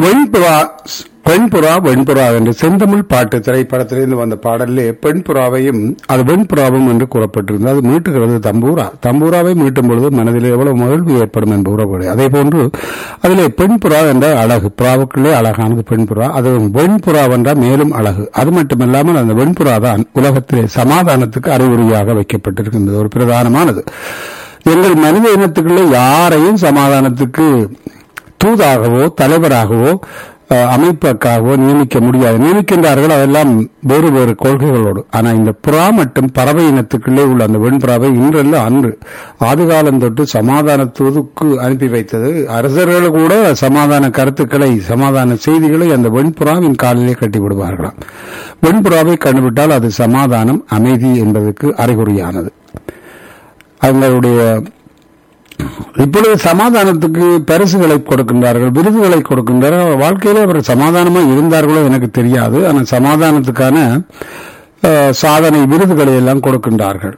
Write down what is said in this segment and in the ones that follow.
வெண்புறா பெண்புறா வெண்புறா என்று செந்தமிழ் பாட்டு திரைப்படத்திலிருந்து வந்த பாடலிலே பெண்புறாவையும் அது வெண்புறாவும் என்று கூறப்பட்டிருந்தது அது மீட்டுகிறது தம்பூரா தம்பூராவை மீட்டும் பொழுது மனதில் எவ்வளவு மகிழ்வு ஏற்படும் என்று கூறப்படுகிறது அதே போன்று அதிலே பெண்புறா என்ற அழகு புறாவுக்குள்ளே அழகானது பெண்புறா அது வெண்புறா என்றால் மேலும் அழகு அது மட்டுமல்லாமல் அந்த வெண்புறா தான் உலகத்திலே சமாதானத்துக்கு அறிகுறியாக வைக்கப்பட்டிருக்கின்றது ஒரு பிரதானமானது எங்கள் மனித இனத்துக்குள்ளே யாரையும் சமாதானத்துக்கு தூதாகவோ தலைவராகவோ அஹ், அமைப்புக்காகவோ நியமிக்க முடியாது நியமிக்கின்றார்கள் அதெல்லாம் வேறு வேறு கொள்கைகளோடு ஆனா இந்த புறா மற்றும் பறவை இனத்துக்குள்ளே உள்ள அந்த வெண்புறாவை இன்றல்ல அன்று ஆதிகாலம் தொட்டு சமாதான தூதுக்கு அனுப்பி வைத்தது அரசர்கள் கூட சமாதான கருத்துக்களை சமாதான செய்திகளை அந்த வெண்புறாவின் காலிலே கட்டி விடுவார்களாம் வெண்புறாவை கண்டுவிட்டால் அது சமாதானம் அமைதி என்பதற்கு அறிகுறியானது அவங்களுடைய இப்பொழுது சமாதானத்துக்கு பரிசுகளை கொடுக்கின்றார்கள் விருதுகளை கொடுக்கின்றார்கள் வாழ்க்கையில அவர் சமாதானமா இருந்தார்களோ எனக்கு தெரியாது ஆனால் சமாதானத்துக்கான அஹ், சாதனை விருதுகளை எல்லாம் கொடுக்கின்றார்கள்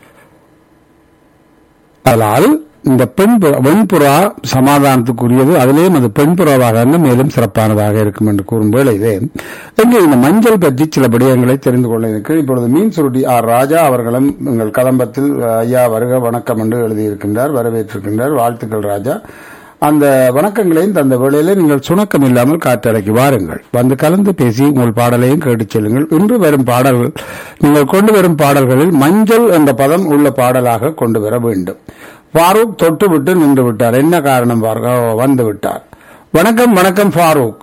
அதனால் இந்த பெண் புறா- வெண்புறா சமாதானத்துக்குரியது அதிலேயும் அது பெண்புறாவாக இருந்தால் மேலும் சிறப்பானதாக இருக்கும் என்று கூறும் வேளையிலே இங்கே இந்த மஞ்சள் பற்றி சில விடயங்களை தெரிந்து கொள்ள இருக்கிறேன் இப்பொழுது மீன் சுருட்டி ஆர் ராஜா அவர்களும் எங்கள் கதம்பத்தில் அஹ், ஐயா வருக வணக்கம் என்று எழுதியிருக்கின்றார் வரவேற்றிருக்கின்றார் வாழ்த்துக்கள் ராஜா அந்த வணக்கங்களையும் தந்த வேளையிலே நீங்கள் சுணக்கம் இல்லாமல் காற்றடைக்கு வாருங்கள் வந்து கலந்து பேசி உங்கள் பாடலையும் கேட்டுச் செல்லுங்கள் இன்று வரும் பாடல்கள் நீங்கள் கொண்டு வரும் பாடல்களில் மஞ்சள் என்ற பதம் உள்ள பாடலாக கொண்டு வர வேண்டும் ஃபாரூக் தொட்டு விட்டு நின்று விட்டார் என்ன காரணம் பாருங்க ஓ, வந்து விட்டார் வணக்கம் வணக்கம் ஃபாரூக்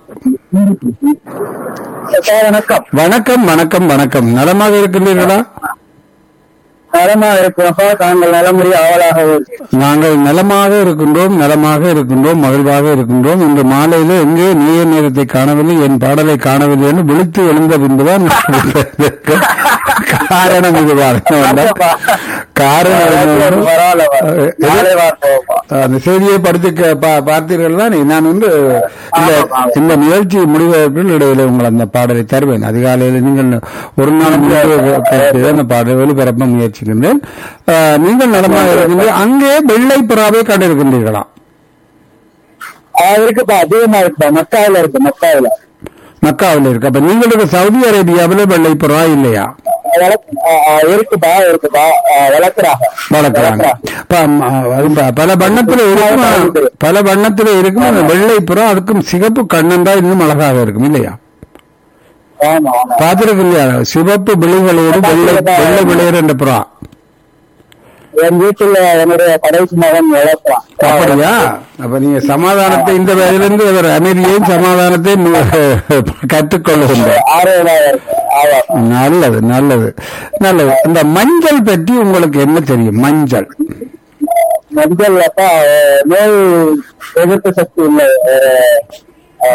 சார் வணக்கம் வணக்கம் வணக்கம் வணக்கம் நலமாக இருக்கின்றீர்களா நலமா இருக்கிறோம் சார் தாங்கள் நலமுறை ஆவலாக நாங்கள் நலமாக இருக்கின்றோம் நலமாக இருக்கின்றோம் மகிழ்வாக இருக்கின்றோம் இன்று மாலையில எங்கே நீய நேரத்தை காணவில்லை என் பாடலை காணவில்லை என்று விழித்து எழுந்த பின்புதான் காரணம் இதுதான் காரணம் என்னவென்றால், பரவாயில்ல நாளை பார்ப்போம் அந்த செய்தியை படித்து கே- பா- பார்த்தீர்கள் தான் நான் வந்து இந்த இந்த நிகழ்ச்சி முடிவதற்குள் இடையில உங்கள் அந்த பாடலை தருவேன் அதிகாலையில் நீங்கள் ஒரு நாள் முடிவு அந்த பாடலை ஒளிபரப்ப முயற்சிக்கின்றேன் அஹ், நீங்கள் நலமாக இருக்கின்றீர்கள் அங்கே வெள்ளை புறாவை கண்டிருக்கின்றீர்களா அது இருக்குப்பா அதிகமா இருக்குப்பா மக்காவில இருக்கு மக்காவில மக்காவில் இருக்கு அப்ப நீங்களுக்கு சவுதி அரேபியாவில் வெள்ளை புறா இல்லையா வளர்க்- ஆ, ஆ, இருக்குப்பா இருக்குப்பா ஆ, வளர்க்குறாங்க வளர்க்குறாங்க இப்ப, ம், அது ப- பல வண்ணத்துல இருக்கும் பல வண்ணத்துல இருக்கும் அந்த வெள்ளை புறா அதுக்கும் சிகப்பு கண்ணன் தான் இன்னும் அழகாக இருக்கும் இல்லையா ஆமா ஆமா பார்த்திருக்கீங்களா சிவப்பு விழிகளோடு வெள்ளை வெள்ளை விளையர் என்ற புறா என் வீட்டுல என்னுடைய கடைசி மகன் வளர்க்கிறான் அப்படியா அப்ப நீங்க சமாதானத்தை இந்த வயதிலிருந்து அவர் அமைதியையும் சமாதானத்தையும் கற்றுக்கொள்ளுகின்றார் ஆரோக்கியமாக இருக்கு ஆமா நல்லது நல்லது நல்லது இந்த மஞ்சள் பற்றி உங்களுக்கு என்ன தெரியும் மஞ்சள் மஞ்சள் அப்பா நோய் எதிர்ப்பு சக்தி உள்ள ஒரு, ஆ,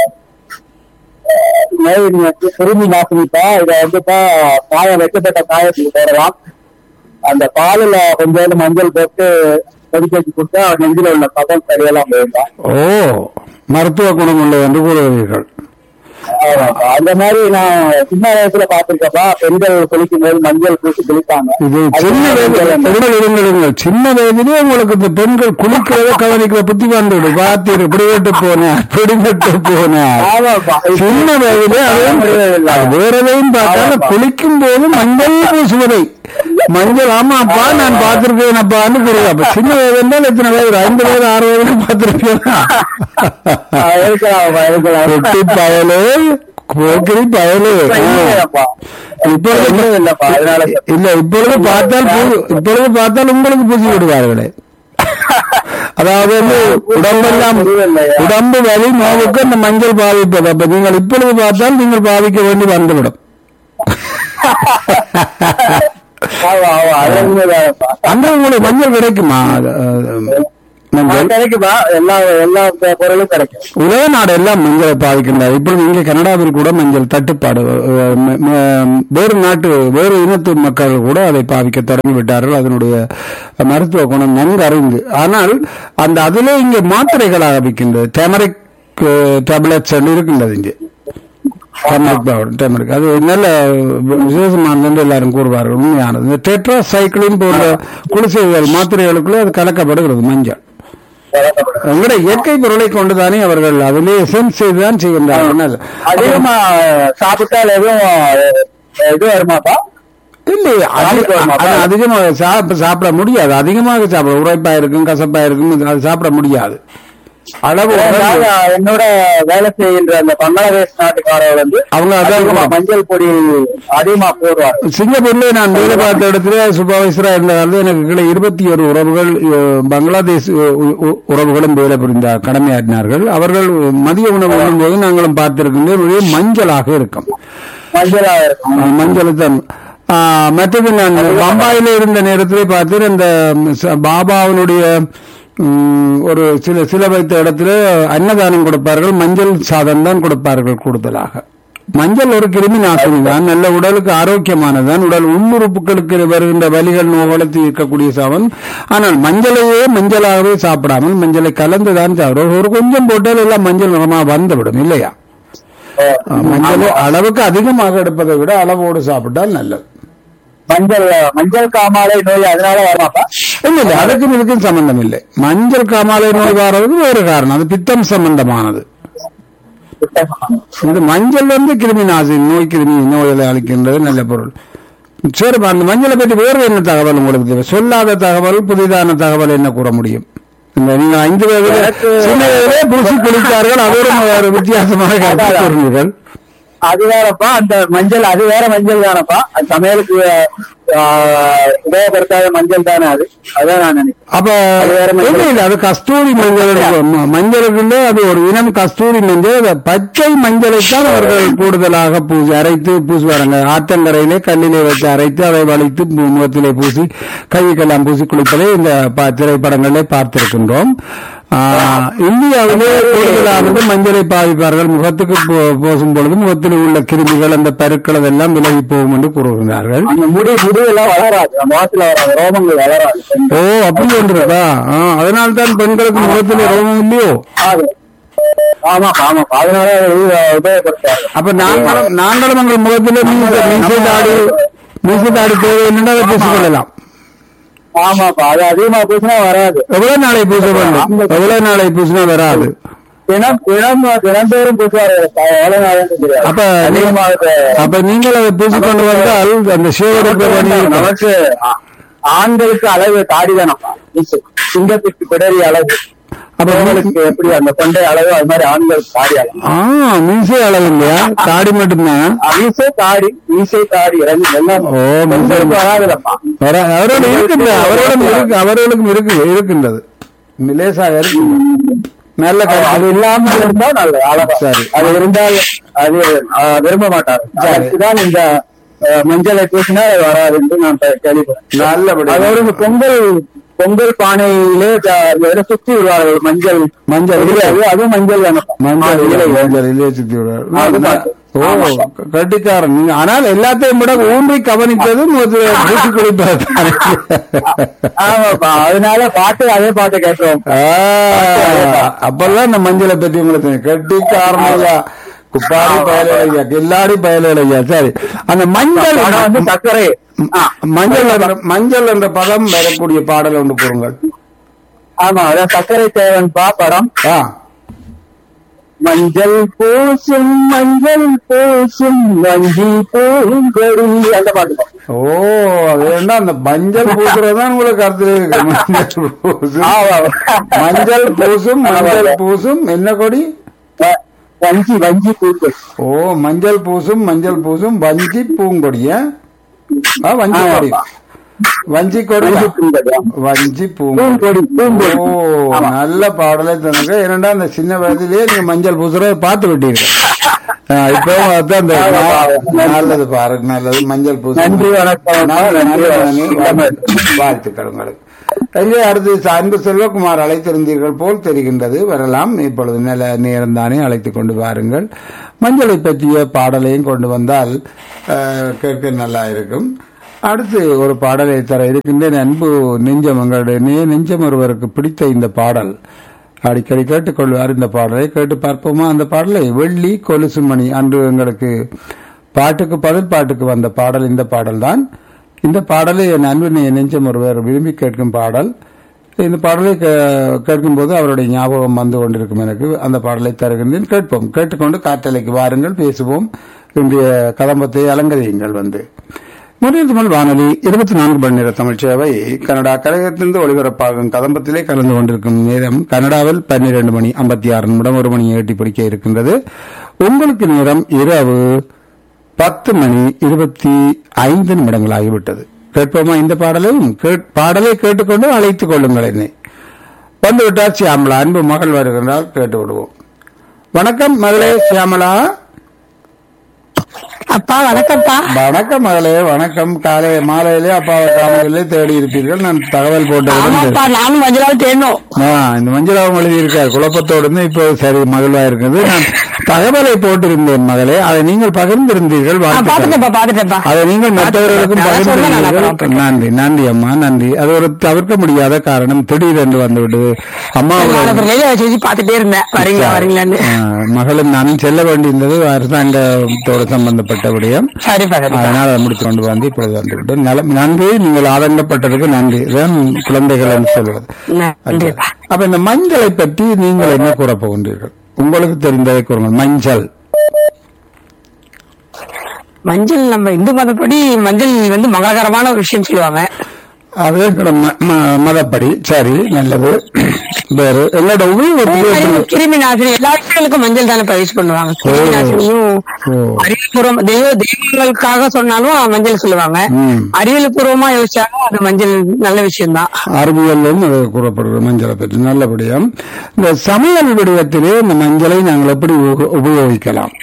நோய் வந்து கிருமி நாசினிப்பா இதை வந்துப்பா காயம் வெட்டப்பட்ட காயத்துக்கு போடலாம் அந்த பாலில் கொஞ்சோண்டு மஞ்சள் போட்டு கொதிக்க வச்சு கொடுத்தா நெஞ்சில் உள்ள பதம் சரியெல்லாம் போயிருந்தா ஓ மருத்துவ குணம் உள்ளது என்று கூறுகிறீர்கள் அந்த மாதிரி நான் சின்ன வயசுல பாத்திருக்கப்பா பெண்கள் குளிக்கும் போது மஞ்சள் பூசி குளிப்பாங்க இது சின்ன வயதில் பெண்கள் இருங்கள் இருங்கள். சின்ன வயதிலே உங்களுக்கு இந்த பெண்கள் குளிக்கிறத கவனிக்கிற புத்தி வந்துவிடு பார்த்தீர் பிடிபட்டு போனேன் பிடிபட்டு போனேன் ஆமாப்பா சின்ன வயதிலே அதுவும் அது வேற எதையும் பார்த்தாலும் குளிக்கும் போது மஞ்சள் பூசுவதை மஞ்சள் ஆமாப்பா நான் பார்த்திருக்கேன் அப்பான்னு கூறுது அப்ப சின்ன வயது இருந்தால் எத்தனை வயது ஐந்து வயது ஆறு வயது பார்த்திருக்கேன் இருக்கலாம் இருக்கலாம் கொட்டி பயலே போக்கிரி பயலே இல்லையாப்பா. இப்பொழுது ஒண்ணும் இல்லப்பா அதனால இல்ல இப்பொழுது பார்த்தால் பூ- இப்பொழுது பார்த்தால் உங்களுக்கு பூசி விடுவார்களே அதாவது வந்து உடம்பெல்லாம் உடம்பு வலி நோவுக்கு அந்த மஞ்சள் பாதிப்பது அப்ப நீங்கள் இப்பொழுது பார்த்தால் நீங்கள் பாதிக்க வேண்டி வந்துவிடும் ஆமா ஆமா அது உண்மைதான்ப்பா. அங்க உங்களுக்கு மஞ்சள் கிடைக்குமா அது, அஹ், மஞ்சள் கிடைக்குமா எல்லா எல்லா பொருளும் கிடைக்கும் உலக நாடு எல்லாம் மஞ்சளை பாதிக்கின்றது இப்பொழுது இங்கே கனடாவில் கூட மஞ்சள் தட்டுப்பாடு அஹ், ம- ம- வேறு நாட்டு வேறு இனத்து மக்கள் கூட அதை பாதிக்க தொடங்கி விட்டார்கள் அதனுடைய மருத்துவ குணம் நன்கு அறிந்து ஆனால் அந்த அதிலே இங்கே மாத்திரைகளாக விற்கின்றது டெமரிக் டேப்லெட்ஸ் இருக்கின்றது இங்கே டெமரிக் பவுடர் டெமரிக் அது நல்ல விசேஷமானது என்று எல்லாரும் கூறுவார்கள் உண்மையானது இந்த டெட்ரா சைக்கிளின் போன்ற குளிசைகள் மாத்திரைகளுக்குள்ளே அது கலக்கப்படுகிறது மஞ்சள் வளர்க்கப்படுது உங்களோட இயற்கை பொருளை கொண்டுதானே அவர்கள் அதிலே எசன்ஸ் செய்துதான் செய்கின்றார்கள் அதிகமா சாப்பிட்டால் எதுவும் இது வருமாப்பா இல்லை அது- நாளைக்கு வருமா? அது அதிகமாக சாப்ப- சாப்பிட முடியாது அதிகமாக சாப்பிட உரைப்பா இருக்கும் கசப்பா இருக்கும் இது- அது சாப்பிட முடியாது அளவு ஏன்னா, என்னோட வேலை செய்கின்ற அந்த பங்களாதேஷ் நாட்டுக்காரர் வந்து அவங்க அதான் அதிகமா மஞ்சள் பொடி அதிகமா போடுவார் சிங்கப்பூர்ல நான் வேலை பார்த்த இடத்துல சூப்பர்வைசரா இருந்த காலத்துல எனக்கு கீழே இருபத்தி ஒரு உறவுகள் அஹ், பங்களாதேஷ் உ- உ- உ- உறவுகளும் வேலை புரிந்தார் கடமையாற்றினார்கள் அவர்கள் மதிய உணவு உண்ணும்போது நாங்களும் பார்த்திருக்கின்றோம் ஒரே மஞ்சளாக இருக்கும் மஞ்சளா இருக்கும் அஹ், மஞ்சள் தான் அஹ், மற்றது நான் பம்பாயில இருந்த நேரத்திலே பார்த்தேன் இந்த ச- பாபாவினுடைய ம், ஒரு சில சில வைத்த இடத்துல அன்னதானம் கொடுப்பார்கள் மஞ்சள் சாதம் தான் கொடுப்பார்கள் கூடுதலாக மஞ்சள் ஒரு கிருமி நாசினி தான் நல்ல உடலுக்கு ஆரோக்கியமானதுதான் உடல் உள்ளுறுப்புகளுக்கு வருகின்ற வலிகள் நோய்களை இருக்கக்கூடிய சாதம் ஆனால் மஞ்சளையே மஞ்சளாகவே சாப்பிடாமல் மஞ்சளை கலந்துதான் சாப்பிடும் ஒரு கொஞ்சம் போட்டால் எல்லாம் மஞ்சள் நிறமா வந்துவிடும் இல்லையா அஹ், மஞ்சள் அளவுக்கு அதிகமாக எடுப்பதை விட அளவோடு சாப்பிட்டால் நல்லது மஞ்சள் மஞ்சள் காமாலை நோய் அதனால வரமாப்பா இல்ல இல்ல அதுக்கும் இதுக்கும் சம்பந்தம் இல்லை மஞ்சள் காமாலை நோய் வர்றதுக்கு வேறு காரணம் அது பித்தம் சம்பந்தமானது இது மஞ்சள் வந்து கிருமி நாசினி நோய் கிருமி நோய்களை அளிக்கின்றது நல்ல பொருள் சரி அந்த மஞ்சளை பற்றி வேறு என்ன தகவல் உங்களுக்கு தேவை சொல்லாத தகவல் புதிதான தகவல் என்ன கூற முடியும் இந்த நீங்க ஐந்து வயதிலே சின்ன வயதிலே பூசி குளித்தார்கள் அதோடு ஒரு வித்தியாசமாக கருத்து கூறினீர்கள் அது வேறப்பா அந்த மஞ்சள் அது வேற மஞ்சள் தானப்பா அது சமையலுக்கு ஆஹ், உபயோகப்படுத்தாத மஞ்சள் தானே அது அதான் நான் நினைக்கிறேன் அப்ப அது வேற மஞ்சள். இல்ல இல்ல அது கஸ்தூரி மஞ்சள் ம- மஞ்சளுக்குள்ள அது ஒரு இனம் கஸ்தூரி மஞ்சள் அது பச்சை மஞ்சளைத்தான் அவர்கள் கூடுதலாக பூசி அரைத்து பூசுவாருங்க ஆற்றங்கரையிலே கல்லிலே வச்சு அரைத்து அதை வளைத்து மு- முகத்திலே பூசி கைக்கெல்லாம் பூசி குளிப்பதை இந்த ப- திரைப்படங்களிலே பார்த்திருக்கின்றோம் ஆ, இந்தியாவிலே கூடுதலானது மஞ்சளை பாவிப்பார்கள் முகத்துக்கு பூ- பூசும் பொழுது முகத்தில் உள்ள கிருமிகள் அந்த பருக்கள் அதெல்லாம் விலகி போகும் என்று கூறுகிறார்கள் அந்த முடி முடி எல்லாம் வளராது அந்த முகத்துல வராது ரோமங்கள் வளராது ஓ அப்படி ஒன்று இருக்கா ஆ, அதனால்தான் பெண்களுக்கு முகத்தில் ரோமம் இல்லையோ அது. ஆமாப்பா ஆமாப்பா அதனால இது உபயோகப்படுத்தாது அப்ப நாங்களும் நாங்களும் எங்கள் முகத்தில் மீசை மீசை தாடி மீசை தாடி தேவை என்னென்ன அதை பூசிக் கொள்ளலாம் ஆமாப்பா அது அதிகமா பூசினா வராது எவ்வளவு நாளை பூச வேண்டும் எவ்வளவு நாளை பூசினா வராது தினம் தினம் தினந்தோறும் பூசுவாரு எவ்வளவு நாளும் தெரியாது அப்ப அதிகமா அது- அப்ப நீங்கள் அதை பூசிக்கொண்டு வந்தால் அந்த சேவருக்கு பணி இருக்கும். நமக்கு ஆ- ஆண்களுக்கு அளவு தாடி தானப்பா சிங்கத்துக்கு பிடரி அளவு அப்ப பெண்களுக்கு எப்படி அந்த கொண்டை அளவு அது மாதிரி ஆண்களுக்கு தாடி அளவு ஆ மீசை அளவு இல்லையா தாடி மட்டும்தான் மீசை தாடி மீசை தாடி ரெண்டு எல்லாம் ஓ, மீசை. பெண்களுக்கு வராதுலப்பா வர அவரோட இருக்கின்ற அவரோடும் இருக்கு அவர்களுக்கும் இருக்கு இருக்கின்றது லேசாக இருக்கு நல்ல அது கருத்து இல்லாம இருந்தா நல்லது அழகா சரி. அது இருந்தால் அது ஆ, விரும்ப மாட்டார் அதுக்குதான் இந்த ஆ, மஞ்சளை பூசினா அது வராது என்று நான் ப- கேள்விப்பட்டேன் நல்லபடி அதோட இந்த பொங்கல் பொங்கல் பானையிலே ஜ- வெறும் சுத்தி விடுவார்கள் மஞ்சள் மஞ்சள் இல்லை. அது அதுவும் மஞ்சள் தானப்பா மஞ்சள் ஆ, இல்லை, இல்லை. மஞ்சள் இல்லையே சுத்தி விடுறாரு. அது நான் பார்த்து. ஓ ஆமாப்பா. கட்டிக்காரன் நீங்க ஆனால் எல்லாத்தையும் விட ஊன்றி கவனித்தது முதல்ல பூசி குளிப்பது ஆமாப்பா அதனால பாட்டு அதே பாட்டு கேட்டோம் அப்பெல்லாம் இந்த மஞ்சளை பத்தி உங்களுக்கு தெரியும். கட்டிக்காரனையா குப்பாடி பயலையா கில்லாடி பயலையா சரி அந்த மஞ்சள் ஆனா வந்து சர்க்கரை ஆ, மஞ்சள் என்ற- மஞ்சள் என்ற பதம் வரக்கூடிய பாடல் ஒன்று கூறுங்கள் ஆமா அதான் சர்க்கரை தேவன் பா படம் ஆ மஞ்சள் பூசும் மஞ்சள் பூசும் வஞ்சி பூங்கொடி அந்த பாட்டு தான். ஓ அது என்ன அந்த மஞ்சள் பூசுறதுதான் உங்களுக்கு கருத்துல இருக்கு மஞ்சள் பூசும் ஆமா. மஞ்சள் பூசும் மஞ்சள் பூசும் என்ன கொடி வ- வஞ்சி வஞ்சி பூங்கொடி ஓ மஞ்சள் பூசும் மஞ்சள் பூசும் வஞ்சி பூங்கொடியா ஆ வஞ்சி கொடி வஞ்சி கொடி வஞ்சி பூங்கொடி ஆமா. வஞ்சி பூங்கொடி பூங்கொடி பூங்கொடி ஓ ஆமா. நல்ல பாடலை தந்துங்க ஏன்னா அந்த சின்ன வயதிலேயே நீங்க மஞ்சள் பூசுறத பார்த்து விட்டீங்க ஆ, இப்போ அதான் அந்த நல்லது பாருங்க நல்லது மஞ்சள் பூசு நன்றி வணக்கம் நல்ல- நன்றி நல்ல- வணக்கம் நல்ல- வாழ்த்துக்கள் உங்களுக்கு இங்கே அடுத்து அன்பு செல்வகுமார் அழைத்திருந்தீர்கள் போல் தெரிகின்றது வரலாம் இப்பொழுது நல்ல நேரம் தானே அழைத்துக் கொண்டு வாருங்கள் மஞ்சளை பற்றிய பாடலையும் கொண்டு வந்தால் அஹ், கேட்க நல்லா இருக்கும் அடுத்து ஒரு பாடலை தர இருக்கின்றேன் அன்பு நெஞ்சம் எங்களுடைய நெ- நெஞ்சம் ஒருவருக்கு பிடித்த இந்த பாடல் அடிக்கடி கேட்டுக்கொள்வார் இந்த பாடலை கேட்டு பார்ப்போமா அந்த பாடலை வெள்ளி கொலுசு மணி அன்று எங்களுக்கு பாட்டுக்கு பதில் பாட்டுக்கு வந்த பாடல் இந்த பாடல் தான் இந்த பாடலை என் அன்பு நெ- நெஞ்சம் ஒருவர் விரும்பி கேட்கும் பாடல் இந்த பாடலை கே- கேட்கும்போது அவருடைய ஞாபகம் வந்து கொண்டிருக்கும் எனக்கு அந்த பாடலை தருகின்றேன் கேட்போம் கேட்டுக்கொண்டு காற்றலைக்கு வாருங்கள் பேசுவோம் இன்றைய கதம்பத்தை அலங்கரியுங்கள் வந்து முறையில் தமிழ் வானொலி இருபத்தி நான்கு மணி நேர தமிழ் சேவை கனடா கழகத்திலிருந்து ஒளிபரப்பாகும் கதம்பத்திலே கலந்து கொண்டிருக்கும் நேரம் கனடாவில் பன்னிரண்டு மணி ஐம்பத்தி ஆறு நிமிடம் ஒரு மணி எட்டி பிடிக்க இருக்கின்றது உங்களுக்கு நேரம் இரவு பத்து மணி இருபத்தி ஐந்து நிமிடங்கள் ஆகிவிட்டது கேட்போமா இந்த பாடலையும் கேட்- பாடலை கேட்டுக்கொண்டு அழைத்துக் கொள்ளுங்கள் என்னை வந்துவிட்டால் சியாமலா அன்பு மகள் வருகின்றால் கேட்டு விடுவோம் வணக்கம் மகளே சியாமலா அப்பா வணக்கம்ப்பா வணக்கம் மகளே வணக்கம் காலை மாலையிலே அப்பாவை காலையிலே தேடி இருப்பீர்கள் நான் தகவல் போட்டவுடன் ஆமாப்பா நானும் மஞ்சளாவது தேடணும் ஆ, இந்த மஞ்சளாவும் எழுதியிருக்கார் குழப்பத்தோடு இருந்து இப்போ சரி மகிழ்வா இருக்குது நான் தகவலை போட்டிருந்தேன் மகளே அதை நீங்கள் பகிர்ந்திருந்தீர்கள் ஆ, வாழ்த்துக்கள் பாத்துட்டேன்ப்பா பாத்துட்டேன்ப்பா அதை நீங்கள் மற்றவர்களுக்கும் அதான் சொன்னேன் நான் பகிர்ந்தீர்கள் அப்புறம். நன்றி நன்றி அம்மா நன்றி அது ஒரு தவிர்க்க முடியாத காரணம் திடீரென்று வந்துவிட்டது அம்மாவோட வெளியே வச்சு பாத்துட்டே இருந்தேன் வரீங்களா வரீங்களான்னு ஆ, மகளும் நானும் செல்ல வேண்டியிருந்தது அரசாங்கத்தோடு சம்பந்தப்பட்ட விடயம் சரிப்பா சரிப்பா அதனால் அதை முடித்து கொண்டு வந்து இப்பொழுது வந்துவிட்டோம் நலம் நன்றி நீங்கள் ஆதங்கப்பட்டதுக்கு நன்றி இதுதான் குழந்தைகள் என்று சொல்வது நன்றிப்பா அப்ப இந்த மஞ்சளை பற்றி நீங்கள் என்ன கூற போகின்றீர்கள் உங்களுக்கு தெரிந்ததை கூறுங்கள் மஞ்சள் மஞ்சள் நம்ம இந்து மதப்படி மஞ்சள் வந்து மங்களகரமான ஒரு விஷயம் சொல்லுவாங்க அது எங்களோட ம- ம- மதப்படி சரி நல்லது வேறு எங்களோட உபயோகத்தில் கிருமி நாசினி எல்லா விஷயங்களுக்கும் மஞ்சள் தானே யூஸ் பண்ணுவாங்க கிருமி நாசினியும் ஓ. அறிவுபூர்வம் தெய்வ தெய்வங்களுக்காக சொன்னாலும் மஞ்சள் சொல்லுவாங்க ம். அறிவியல் பூர்வமா யோசிச்சாலும் அது மஞ்சள் நல்ல விஷயம்தான் அறிவியலும் அது கூறப்படுகிறது மஞ்சளை பற்றி நல்லபடியும் இந்த சமையல் விடயத்திலே இந்த மஞ்சளை நாங்கள் எப்படி உப- உபயோகிக்கலாம்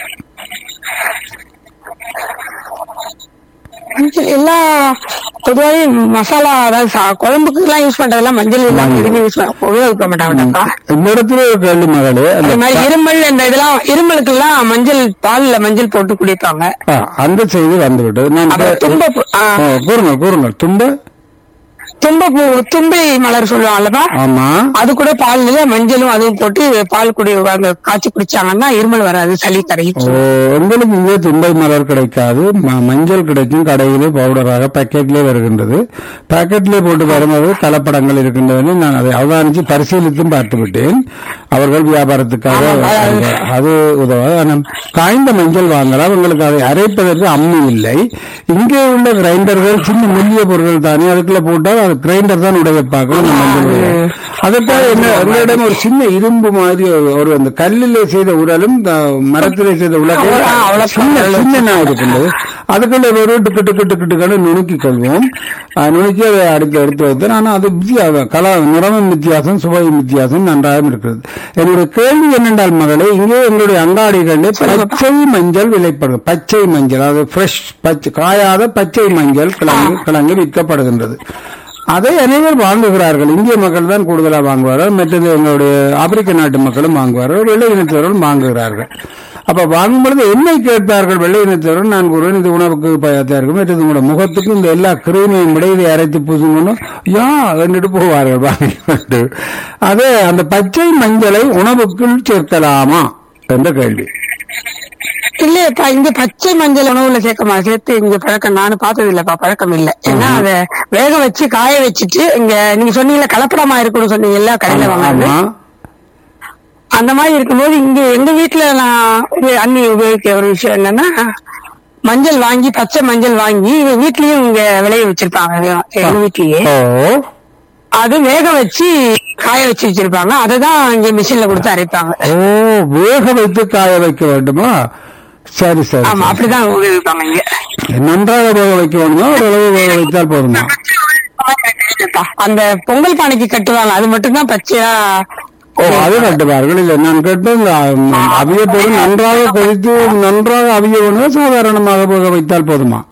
மஞ்சள் எல்லா பொதுவாகவே மசாலா அதாவது சா- குழம்புக்கு எல்லாம் யூஸ் பண்றதெல்லாம் மஞ்சள் எல்லாம் எதுவுமே யூஸ் பண்ண உபயோகிக்க மாட்டாங்கப்பா இந்த இடத்துல ஒரு கேள்வி மகளே அந்த அதே மாதிரி இருமல் இந்த இதெல்லாம் இருமலுக்கு எல்லாம் மஞ்சள் பால்ல மஞ்சள் போட்டு குடிப்பாங்க ஆ, அந்த செய்தி வந்துவிட்டது நான் அப்புறம் தும்ப பூ- ஆ, ஓ, கூறுங்கள் கூறுங்கள் தும்ப தும்ப பூ தும்பை மலர் சொல்லுவாங்கல்லப்பா ஆமா அது கூட பால்ல மஞ்சளும் அதுவும் போட்டு பால் குடி அந்த காய்ச்சி குடிச்சாங்கன்னா இருமல் வராது சளி கரையும் ஓ, உங்களுக்கு இங்கே தும்பை மலர் கிடைக்காது ம- மஞ்சள் கிடைக்கும் கடையிலே பவுடராக பாக்கெட்லேயே வருகின்றது பாக்கெட்லேயே போட்டு வரும்போது கலப்படங்கள் இருக்கின்றன நான் அதை அவதானித்து பரிசீலித்தும் பார்த்து விட்டேன் அவர்கள் வியாபாரத்துக்காக அது உதவாது ஆனால் காய்ந்த மஞ்சள் வாங்கலாம் உங்களுக்கு அதை அரைப்பதற்கு அம்மி இல்லை இங்கே உள்ள கிரைண்டர்கள் சின்ன மெல்லிய பொருட்கள் தானே அதுக்குள்ள போட்டால் அது கிரைண்டர் தான் உடைய பார்க்கணும் அந்த மஞ்சள் உடைய. அதுக்காக என்ன எங்களிடம் ஒரு சின்ன இரும்பு மாதிரி ஒரு- ஒரு அந்த கல்லிலே செய்த உரலும் இந்த மரத்திலே செய்த உலகம் ஆ, அவ்வளவு சின்ன சின்ன இருக்கின்றது அதுக்குள்ள ஒரு டிக்கு டிக்கு டிக்கு டிக்குன்னு நுணுக்கி கொள்வோம் அஹ் நுணுக்கி அதை அடுத்து எடுத்து வைத்தேன் ஆனால் அது வித்தியாசம் கலா நிறமும் வித்தியாசம் சுவையும் வித்தியாசம் நன்றாக இருக்கிறது என்னுடைய கேள்வி என்னென்றால் மகளே இங்கே எங்களுடைய அங்காடிகளில் பச்சை மஞ்சள் விலைப்படும் பச்சை மஞ்சள் அது ஃப்ரெஷ் பச்சை காயாத பச்சை மஞ்சள் கிழங்கு கிழங்கு விற்கப்படுகின்றது அதை அனைவரும் வாங்குகிறார்கள் இந்திய மக்கள் தான் கூடுதலாக வாங்குவார்கள் மற்றது எங்களுடைய ஆப்பிரிக்க நாட்டு மக்களும் வாங்குவார்கள் வெள்ளை இனத்தவர்களும் வாங்குகிறார்கள் அப்ப வாங்கும் பொழுது என்னை கேட்பார்கள் வெள்ளை இனத்தவர்கள் நான் கூறுவேன் இது உணவுக்கு பயத்தா இருக்கும் மற்றது உங்களோட முகத்துக்கும் இந்த எல்லா கிருமியும் விட இதை அரைத்து பூசுங்கன்னு யா என்றுட்டு போவார்கள் வாங்கிட்டு அது அந்த பச்சை மஞ்சளை உணவுக்குள் சேர்க்கலாமா என்ற கேள்வி இல்லையப்பா இங்க பச்சை மஞ்சள் உணவுல சேர்க்கமா சேர்த்து இங்க பழக்கம் நானும் பார்த்தது இல்லப்பா பழக்கம் இல்ல ஏன்னா அத வேக வச்சு காய வச்சுட்டு இங்க நீங்க சொன்னீங்கல்ல கலப்படமா இருக்கும்னு சொன்னீங்கல்ல கடையில வாங்குறது ஆமா அந்த மாதிரி இருக்கும்போது இங்க எங்க வீட்டுல நான் ஒரு அண்ணி உபயோகிக்க ஒரு விஷயம் என்னன்னா மஞ்சள் வாங்கி பச்சை மஞ்சள் வாங்கி இவங்க வீட்லயும் இங்க விளைய வச்சிருப்பாங்க எங்க வீட்லயே ஓ அது வேக வச்சு காய வச்சு வச்சிருப்பாங்க அதை தான் இங்க மிஷின்ல கொடுத்து அரைப்பாங்க ஓ வேக வைத்து காய வைக்க வேண்டுமா சரி சரி ஆமா அப்படிதான் உபயோகிப்பாங்க இங்க நன்றாக வேக வைக்க வேண்டுமா ஓரளவு வேக வைத்தால் போதுமா அந்த பொங்கல் பானைக்கு கட்டுவாங்க அது மட்டும் தான் பச்சையா ஓ அது கட்டுவார்கள் இல்லை நான் கேட்டேன் இந்த, ம், அவிய பொருள் நன்றாக கொதித்து நன்றாக அவிய உணவு சாதாரணமாக வேக வைத்தால் போதுமா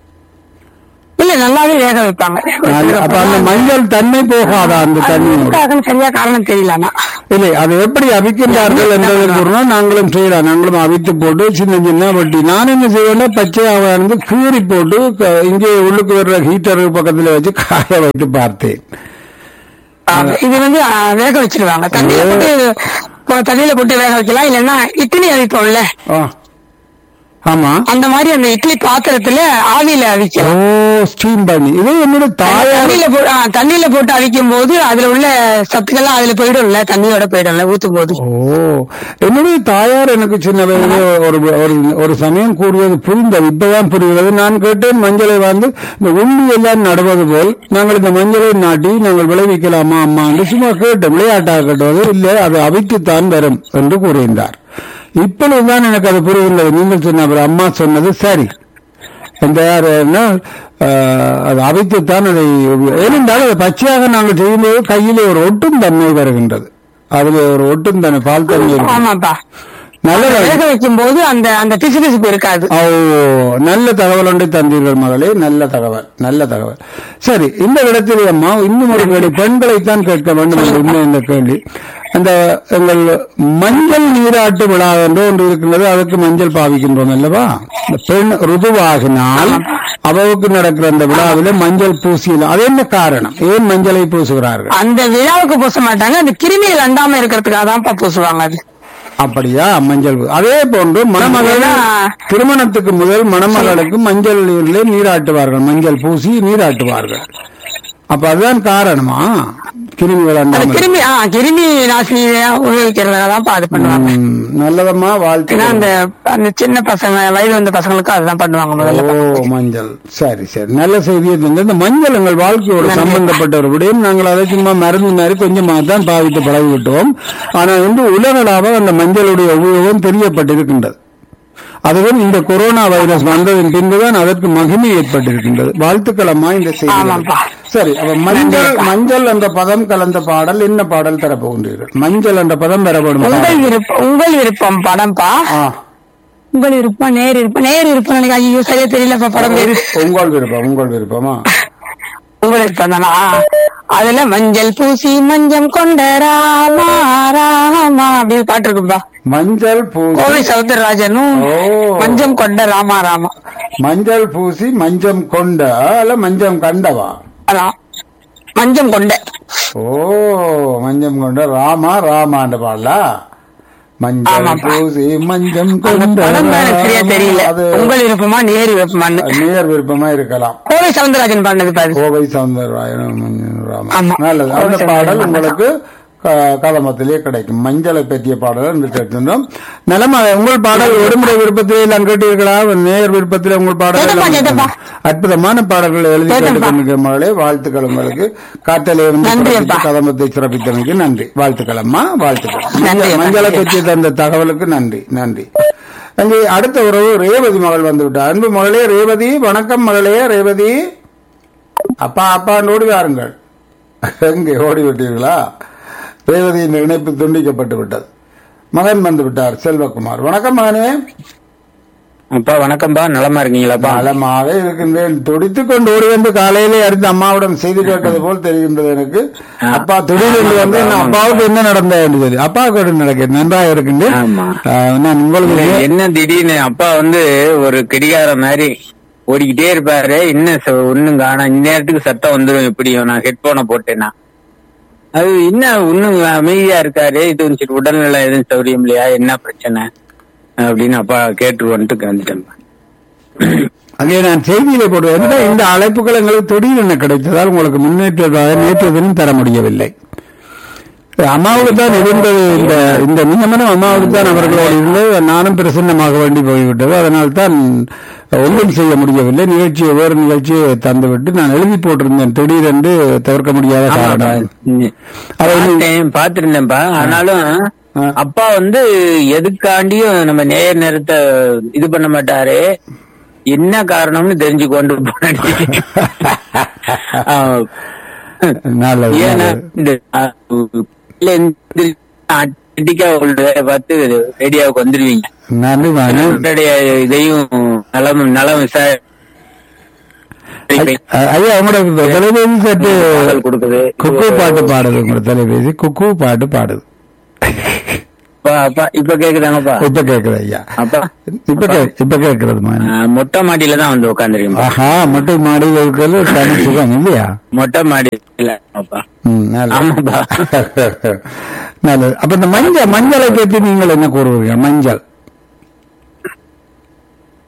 இல்ல நல்லாவே வேக வைப்பாங்க அது- அப்ப அந்த மஞ்சள் தன்மை போகாதா அந்த தண்ணி அதுக்காக சரியா காரணம் தெரியல ஆனா இல்லை அதை எப்படி அவிக்கின்றார்கள் என்பதை கூறினால் நாங்களும் செய்யலாம் நாங்களும் அவித்து போட்டு சின்ன சின்ன வட்டி நான் என்ன செய்வேன் பச்சையாக வந்து கீறி போட்டு க- இங்கே உள்ளுக்கு வர்ற ஹீட்டர் பக்கத்துல வச்சு காய வைத்து பார்த்தேன் ஆமா. இது வந்து ஆ, வேக வச்சிருவாங்க தண்ணியில போட்டு இப்போ தண்ணியில போட்டு வேக வைக்கலாம் இல்லைன்னா இட்லி அவிப்போம்ல ஆ ஆமா அந்த மாதிரி அந்த இட்லி பாத்திரத்துல ஆவியில ஓ அவிக்கலாம் ஸ்டீம் பண்ணி இது என்னோட தாயார் தண்ணியில போ- ஆ, தண்ணியில போட்டு அவிக்கும் போது அதுல உள்ள சத்துக்கள்லாம் அதுல போயிடும்ல தண்ணியோட போயிடும்ல ஊத்தும் போது ஓ என்னுடைய தாயார் எனக்கு சின்ன வயதில் ஒரு ஒரு ஒரு சமயம் கூறியது புரிந்தது இப்பதான் புரிகிறது நான் கேட்டேன் மஞ்சளை வந்து இந்த உண்ணி எல்லாம் நடுவது போல் நாங்கள் இந்த மஞ்சளை நாட்டி நாங்கள் விளைவிக்கலாமா அம்மா என்று சும்மா கேட்டோம் விளையாட்டாக கேட்டது இல்லை அது அவித்துத்தான் வரும் என்று கூறுகின்றார் இப்பொழுதுதான் எனக்கு அது புரிகின்றது நீங்கள் சொன்ன அப்புறம் அம்மா சொன்னது சரி இந்த என்ன, ஆஹ், அது அவித்துத்தான் அதை ஏனென்றால் அதை பச்சையாக நாங்கள் செய்யும்போது கையிலே ஒரு ஒட்டும் தன்மை வருகின்றது அதுல ஒரு ஒட்டும் தன்மை பால் தன்மை இருக்கு. ஆமாப்பா நல்ல வேக வைக்கும் போது அந்த அந்த பிசுபிசுப்பு இருக்காது ஓ நல்ல தகவல் ஒன்றை தந்தீர்கள் மகளே நல்ல தகவல் நல்ல தகவல் சரி இந்த இடத்திலே அம்மா இன்னும் ஒரு கேள்வி பெண்களைத்தான் கேட்க வேண்டும் என்று இன்னும் இந்த கேள்வி அந்த எங்கள் மஞ்சள் நீராட்டு விழா என்று ஒன்று இருக்கின்றது அதற்கு மஞ்சள் பாவிக்கின்றோம் அல்லவா இந்த பெண் ருதுவாகினால் அவளுக்கு நடக்கிற அந்த விழாவிலே மஞ்சள் பூசியது அது என்ன காரணம் ஏன் மஞ்சளை பூசுகிறார்கள் அந்த விழாவுக்கு பூச மாட்டாங்க அந்த கிருமிகள் அண்டாம இருக்கிறதுக்காக தான்ப்பா பூசுவாங்க அது அப்படியா மஞ்சள் பூ- அதே போன்று மணமகள் ஏன்னா- திருமணத்துக்கு முதல் மணமகளுக்கு மஞ்சள் நீரிலே நீராட்டுவார்கள் மஞ்சள் பூசி நீராட்டுவார்கள் அப்ப அதுதான் காரணமா கிருமிகள் அந்த அண்டாமல் கிருமி ஆ கிருமி நாசினி உபயோகிக்கிறதுக்காக தான்ப்பா அது பண்ணுவாங்க ம், நல்லதம்மா வாழ்த்து ஏன்னா அந்த அந்த சின்ன பசங்க வயது வந்த பசங்களுக்கு அதுதான் பண்ணுவாங்க முதல்ல ஓ மஞ்சள் சரி சரி நல்ல செய்தியை தந்து இந்த மஞ்சள் எங்கள் வாழ்க்கையோடு சம்பந்தப்பட்ட ஒரு விடயம் நாங்கள் அதை சும்மா மருந்து மாதிரி கொஞ்சமாக தான் பாவித்து பழகிவிட்டோம் ஆனால் இன்று உலகளாக அந்த மஞ்சளுடைய உபயோகம் தெரியப்பட்டிருக்கின்றது அதுவும் இந்த கொரோனா வைரஸ் வந்ததன் பின்புதான் அதற்கு மகிமை ஏற்பட்டிருக்கின்றது வாழ்த்துக்கள் அம்மா இந்த செய்தி ஆமாப்பா. சரி அப்ப மஞ்சள் மஞ்சள் என்ற பதம் கலந்த பாடல் என்ன பாடல் தரப்போகின்றீர்கள் மஞ்சள் என்ற பதம் பெறப்படும் உங்கள் விருப்பம் உங்கள் விருப்பம் படம்ப்பா ஆ, உங்கள் விருப்பம் நேர் விருப்பம் நேர் விருப்பம் எனக்கு ஐயோ சரியா தெரியலப்பா படம் பேரு உங்கள் விருப்பம் உங்கள் விருப்பமா உங்கள் விருப்பம் தானா அதுல மஞ்சள் பூசி மஞ்சம் கொண்ட ராமா ராமா அப்படின்னு பாட்டு இருக்குப்பா மஞ்சள் பூசி கோவை சவுந்தரராஜனும் ஓ. மஞ்சம் கொண்ட ராமா ராமா மஞ்சள் பூசி மஞ்சம் கொண்ட அல்ல மஞ்சம் கண்டவா அதான் மஞ்சம் கொண்ட ஓ மஞ்சம் கொண்ட ராமா ராமான்ற பாடலா மஞ்சள் ஆமாப்பா. பூசி மஞ்சம் அந்த கொண்ட படம் தான் எனக்கு சரியா ராமா. தெரியல அது உங்கள் விருப்பமா நேர் விருப்பமான்னு நேர் விருப்பமா இருக்கலாம் கோவை சவுந்தரராஜன் பாடினது பாரு கோவை சவுந்தரராயனும் மஞ்சள் ராமா ஆமா. நல்லது அந்த கோவை பாடல் சவுந்தரராயன் உங்களுக்கு க- கதமத்திலே கிடைக்கும் மஞ்சளை பற்றிய பாடல் என்று கேட்டிருந்தோம் நலமா உங்கள் பாடல் ஒருமுறை விருப்பத்திலே எல்லாம் கேட்டீர்களா நேர் விருப்பத்தில் உங்கள் பாடல் கேட்டப்பா, எல்லாம் கேட்டப்பா. அற்புதமான பாடல்களை எழுதி கேட்டப்பா. கேட்டுக்கொண்டிருக்கிற மகளே வாழ்த்துக்கள் உங்களுக்கு காற்றலை இருந்து நன்றி சிறப்பித்து அப்பா. கதமத்தை சிறப்பித்தமைக்கு நன்றி வாழ்த்துக்கள் அம்மா வாழ்த்துக்கள் நன்றி அப்பா. மஞ்சளை பற்றி தந்த தகவலுக்கு நன்றி நன்றி அங்கே அடுத்த உறவு ரேவதி மகள் வந்து விட்டார் அன்பு மகளே ரேவதி வணக்கம் மகளே ரேவதி அப்பா அப்பான்னு ஓடி வாருங்கள் எங்கே ஓடி விட்டீர்களா ரேவதியின் இணைப்பு துண்டிக்கப்பட்டு விட்டது மகன் வந்து விட்டார் செல்வகுமார் வணக்கம் மகனே அப்பா வணக்கம்பா நலமா இருக்கீங்களாப்பா நலமாக இருக்கின்றேன் துடித்துக் கொண்டு ஓடி வந்து காலையிலே அடுத்து அம்மாவிடம் செய்தி கேட்டது போல் தெரிகின்றது எனக்கு அப்பா திடீரென்று வந்து என்ன அப்பாவுக்கு என்ன நடந்தது என்று சொல்லி அப்பாவுக்கு என்ன நடக்கிறது நன்றாக இருக்கின்றேன் ஆமா. ஆஹ், நான் உங்களுக்கு என்ன திடீர்னு அப்பா வந்து ஒரு கடிகார மாதிரி ஓடிக்கிட்டே இருப்பாரு என்ன ஒன்னும் காணோம் இந்நேரத்துக்கு சத்தம் வந்துடும் எப்படியும் நான் ஹெட்போனை போட்டேன்னா அது என்ன ஒன்னும் அமைதியா இருக்காரு இது கொஞ்சம் உடல்நல எதுவும் சௌரியம் இல்லையா என்ன பிரச்சனை அப்படின்னு அப்பா கேட்டு வந்துட்டு வந்துட்டேன் அங்கே நான் செய்தியிலே போடுவேன் இந்த அழைப்புகள் எங்களுக்கு திடீரென கிடைத்ததால் உங்களுக்கு முன்னேற்றதாக நேற்று தினம் தர முடியவில்லை அம்மாவுக்கு தான் இருந்தது இந்த இந்த நியமனம் அம்மாவுக்கு தான் அவர்களோடு இருந்தது நானும் பிரசன்னமாக வேண்டி போய்விட்டது அதனால் தான் ஒன்றும் செய்ய முடியவில்லை நிகழ்ச்சியை வேறு நிகழ்ச்சியை தந்துவிட்டு நான் எழுதி போட்டிருந்தேன் திடீரென்று தவிர்க்க முடியாத காரணம் அதை நீ- பார்த்தேன் பாத்திருந்தேன்ப்பா ஆனாலும் ஆ. அப்பா வந்து எதுக்காண்டியும் நம்ம நேர் நேரத்தை இது பண்ண மாட்டாரு என்ன காரணம்னு தெரிஞ்சு கொண்டு போனாரு நல்லது ஏன்னா நல்லது. இந்த ஆட்டோமேட்டிக்கா உள்ள பார்த்து ரேடியோவுக்கு வந்துருவீங்க நன்றி மகனே. உங்களுடைய இதையும் நலம் நலம் விசாரி ஐ- ஐயா உங்களோட தொலைபேசி சற்று பாடல் கொடுக்குது குக்கு பாட்டு பாடுது உங்களோட தொலைபேசி குக்கு பாட்டு பாடுது அப்பா, அப்பா இப்ப கேக்குதாங்கப்பா இப்ப கேக்குது ஐயா அப்பா இப்ப கே- இப்ப கேக்குறது மாதிரி ஆ, மொட்டை மாடியில தான் வந்து உட்காந்துருக்கேன் ஆஹா மொட்டை மாடியில் இருக்கிறது ஒரு தனி சுகம் இல்லையா மொட்டை மாடியில அப்பா ம், நல்லது. ஆமாப்பா. நல்லது அப்ப இந்த மஞ்சள் மஞ்சளை பற்றி நீங்கள் என்ன கூறுவீங்க மஞ்சள்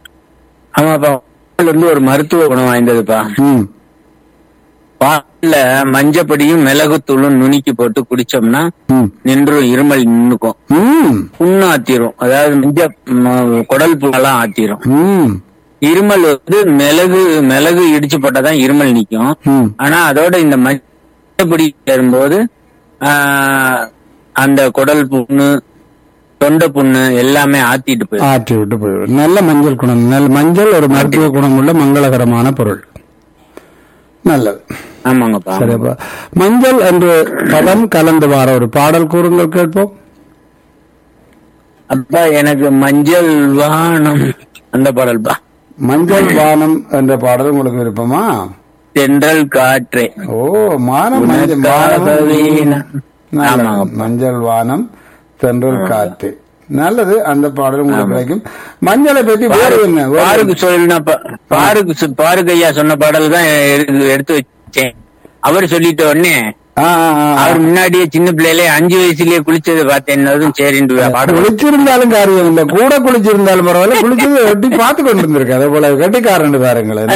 ஆமாப்பா பால் வந்து ஒரு மருத்துவ குணம் வாய்ந்ததுப்பா ம் பால்ல மஞ்சப்படியும் மிளகுத்தூளும் நுணுக்கி போட்டு குடிச்சோம்னா ம் நின்றும் இருமல் நின்னுக்கும் ம் புண்ணு ஆத்திரும் அதாவது மஞ்ச ம- குடல் புண்ணெல்லாம் ஆத்திரும் ம் இருமல் வந்து மிளகு மிளகு இடிச்சு போட்டாதான் இருமல் நிக்கும் ம் ஆனா அதோட இந்த மஞ்சப்பொடி சேரும்போது ஆஹ், அந்த குடல் புண்ணு தொண்டை புண்ணு எல்லாமே ஆத்திட்டு போயிடும் ஆற்றி விட்டு போயிடும் நல்ல மஞ்சள் குணம் நல்ல மஞ்சள் ஒரு மருத்துவ குணம் உள்ள மங்களகரமான பொருள் நல்லது ஆமாங்கப்பா சரிப்பா மஞ்சள் என்று பதம் கலந்து வார ஒரு பாடல் கூறுங்கள் கேட்போம் அப்பா எனக்கு மஞ்சள் வானம் அந்த பாடல்பா மஞ்சள் வானம் என்ற பாடல் உங்களுக்கு விருப்பமா தென்றல் காற்றே ஓ மானம் மஞ்சள் உனக்காகவே வானம் நான்- நல்லது. ஆமாங்கப்பா. மஞ்சள் வானம் தென்றல் காற்று நல்லது அந்த பாடல் உங்களுக்கு கிடைக்கும் மஞ்சளை பற்றி வேறு என்ன வேறு- பாருக்கு சொல்லணும் பாருக்கு சொ- பாருக்கு ஐயா சொன்ன பாடல் தான் எடுத்து- எடுத்து வச்சேன் அவர் சொல்லிட்ட உடனே ஆ, ஆ, ஆ. அவர் முன்னாடியே சின்ன பிள்ளையிலே அஞ்சு வயசுலயே குளிச்சது பார்த்தேன் சரின்னு பாடம் குளிச்சிருந்தாலும் காரியம் இல்ல கூட குளிச்சிருந்தாலும் பரவாயில்ல குளிச்சது ஒட்டி பார்த்து கொண்டு இருந்திருக்கு அதே போல கட்டிக்காரன் பாருங்களேன்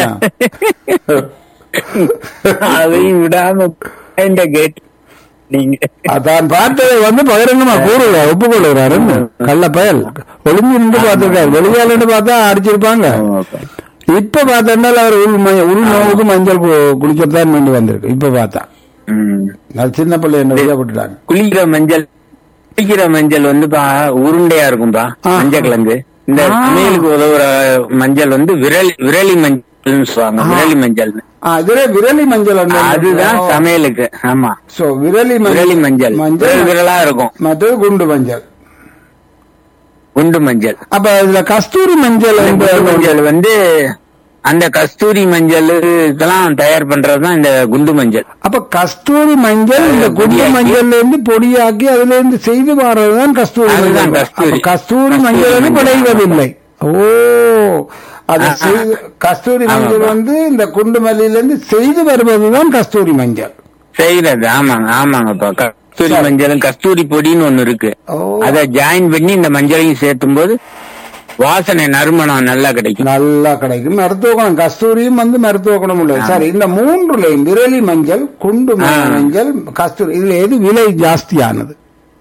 அதையும் விடாம இந்த கேட் நீங்க தான் பார்த்ததை வந்து பகிரங்கமா கூறுல ஒப்புக்கொள்கிறாரு கள்ள பயல் ஒளிஞ்சு நின்று பார்த்திருக்காரு வெளியால நின்று பார்த்தா அடிச்சிருப்பாங்க இப்ப பார்த்தா அவர் உள் ம- உள் நோவுக்கு மஞ்சள் கு- குளிக்கத்தான் வேண்டி வந்திருக்கு இப்ப பார்த்தா ம். அது சின்ன பிள்ளை என்ன வெளியே போட்டுட்டாங்க குளிக்கிற மஞ்சள் குளிக்கிற மஞ்சள் வந்து பா உருண்டையா இருக்கும்பா ஆ. மஞ்சள் கிழங்கு இந்த ஆ. சமையலுக்கு உதவுற மஞ்சள் வந்து விரலி விரலி மஞ்சள்னு சொல்லுவாங்க விரலி மஞ்சள் ஆ, இதுல விரலி மஞ்சள் அதுதான் சமையலுக்கு ஆமா சோ விரலி விரலி மஞ்சள் மஞ்சள் விரல் விரலா இருக்கும் மற்றது குண்டு மஞ்சள் குண்டு மஞ்சள் அப்ப இதுல கஸ்தூரி மஞ்சள் அந்த என்ற குண்டு மஞ்சள் வந்து அந்த கஸ்தூரி மஞ்சளுக்கெல்லாம் தயார் பண்றதுதான் இந்த குண்டு மஞ்சள் அப்ப கஸ்தூரி மஞ்சள் இந்த குண்டு பொடியாக்கி. மஞ்சள்ல இருந்து பொடியாக்கி அதுல இருந்து செய்து மாறதுதான் கஸ்தூரி அதுதான் மஞ்சள் கஸ்தூரி. அப்ப கஸ்தூரி கஸ்தூரி மஞ்சள் வந்து மஞ்சள். விளைவதில்லை ஓ அது ஆ, ஆ. செய்து கஸ்தூரி மஞ்சள் ஆமாப்பா. வந்து இந்த குண்டு மல்லியில இருந்து செய்து வருவதுதான் கஸ்தூரி மஞ்சள் செய்யறது ஆமாங்க ஆமாங்கப்பா கஸ்தூரி சரி. மஞ்சளும் கஸ்தூரி பொடின்னு ஒண்ணு இருக்கு ஓ அத ஜாயின் பண்ணி இந்த மஞ்சளையும் சேர்த்தும் போது வாசனை நறுமணம் நல்லா கிடைக்கும் நல்லா கிடைக்கும் மருத்துவ குணம் கஸ்தூரியும் வந்து மருத்துவ குணம் உள்ளது சரி இந்த மூன்றுலையும் விரலி மஞ்சள் குண்டு ஆ. மஞ்சள் கஸ்தூரி இதுல எது விலை ஜாஸ்தியானது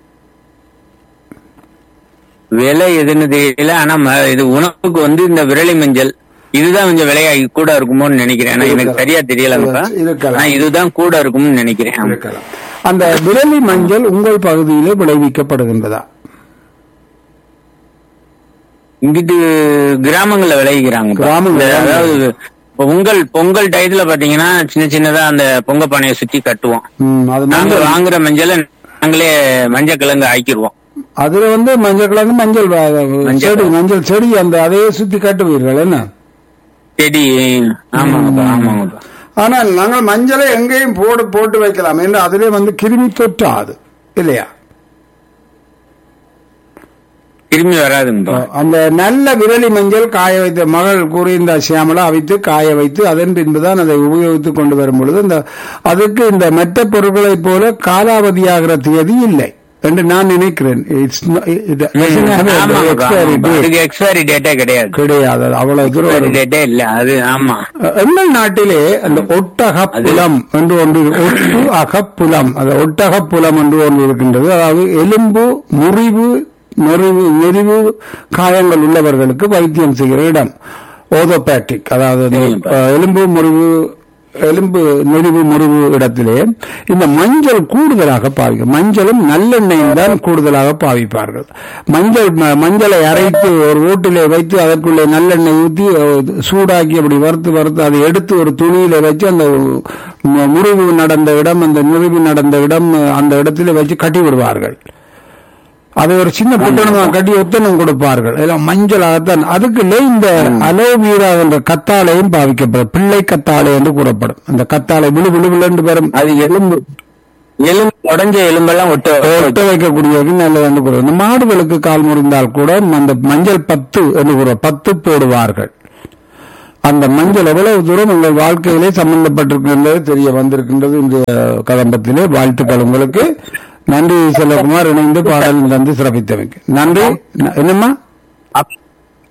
விலை எதுன்னு தெரியல ஆனா ம- இது உணவுக்கு வந்து இந்த விரலி மஞ்சள் இதுதான் கொஞ்சம் விலையா கூட இருக்குமோன்னு நினைக்கிறேன் ஆனா எனக்கு சரியா தெரியலங்கப்பா இருக்கலாம். ஆனா இதுதான் கூட இருக்கும்னு நினைக்கிறேன் ஆமா. இருக்கலாம் அந்த விரலி மஞ்சள் உங்கள் பகுதியிலே விளைவிக்கப்படுகின்றதா இங்கிட்டு கிராமங்கள்ல விளைவிக்கிறாங்க கிராமங்கள்ல. அதாவது பொங்கல் பொங்கல் டயத்துல பாத்தீங்கன்னா சின்ன சின்னதா அந்த பொங்க பானையை சுத்தி கட்டுவோம் ம், அது நாங்க மஞ்சள் வாங்குற மஞ்சளை நாங்களே மஞ்சள் கிழங்கு ஆக்கிடுவோம் அதுல வந்து மஞ்சள் கிழங்கு மஞ்சள் வ- மஞ்சள். செடி மஞ்சள் செடி அந்த அதையே சுத்தி கட்டுவீர்கள் என்ன செடி ஆமாங்கப்பா ஆமாங்கப்பா ஆனால் நாங்கள் மஞ்சளை எங்கேயும் போட்டு போட்டு வைக்கலாம் என்று அதிலே வந்து கிருமி தொற்றாது இல்லையா திரும்பி வராதுங்கப்பா அந்த நல்ல விரலி மஞ்சள் காய வைத்த மகள் கூறியிருந்த சியாமலா அவித்து காய வைத்து அதன் பின்புதான் அதை உபயோகித்துக் கொண்டு வரும் பொழுது இந்த அதுக்கு இந்த மற்ற பொருட்களைப் போல காலாவதியாகிற தேதி இல்லை என்று நான் நினைக்கிறேன் It's not- it doesn't have a ஆமாங்கப்பா expiry ஆமாங்கப்பா. date. அதுக்கு எக்ஸ்பைரி டேட்டே கிடையாது கிடையாது அது அவ்வளவு தூரம் எக்ஸ்பைரி வரும். டேட்டே இல்ல அது ஆமா எங்கள் நாட்டிலே அந்த ஒட்டகப்புலம் என்று ஒன்று இரு- ஒட்டு அகப்புலம் அந்த ஒட்டகப்புலம் என்று ஒன்று இருக்கின்றது அதாவது எலும்பு முறிவு நெறிவு நெறிவு காயங்கள் உள்ளவர்களுக்கு வைத்தியம் செய்கிற இடம் ஓதோபேட்டிக் அதாவது இந்த, சரிங்கப்பா. அஹ், எலும்பு முறிவு எலும்பு நெறிவு முறிவு இடத்திலே இந்த மஞ்சள் கூடுதலாக பாவிக்கும் மஞ்சளும் நல்லெண்ணெயும் தான் கூடுதலாக பாவிப்பார்கள் மஞ்சள் ம- மஞ்சளை அரைத்து ஒரு ஓட்டிலே வைத்து அதற்குள்ளே நல்லெண்ணெய் ஊற்றி அஹ், சூடாக்கி அப்படி வறுத்து வறுத்து அதை எடுத்து ஒரு துணியில வச்சு அந்த மு- முறிவு நடந்த இடம் அந்த முறிவு நடந்த இடம் அஹ், அந்த இடத்திலே வச்சு கட்டி விடுவார்கள் அதை ஒரு சின்ன புத்தனமா கட்டி ஒத்தனம் கொடுப்பார்கள் எல்லாம் மஞ்சளாகத்தான் அதுக்குள்ளே இந்த அலோவீரா என்ற கத்தாழையும் பாவிக்கப்படும் பிள்ளை கத்தாழை என்று கூறப்படும் அந்த கத்தாழை விழு விழு விழுந்து வரும் அது எலும்பு எலும்பு உடஞ்ச எலும்பெல்லாம் ஒட்ட ஒட்ட வைக்கக்கூடியது நல்லது என்று கூறுவோம் இந்த மாடுகளுக்கு கால் முறிந்தால் கூட அந்த மஞ்சள் பத்து என்று கூறுவோம் பத்து போடுவார்கள் அந்த மஞ்சள் எவ்வளவு தூரம் உங்கள் வாழ்க்கையிலே சம்பந்தப்பட்டிருக்கின்றது தெரிய வந்திருக்கின்றது இந்த கதம்பத்திலே வாழ்த்துக்கள் உங்களுக்கு நன்றி செல்வகுமார் இணைந்து பாடல் தந்து சிறப்பித்தமைக்கு நன்றி ந- என்னம்மா அப்-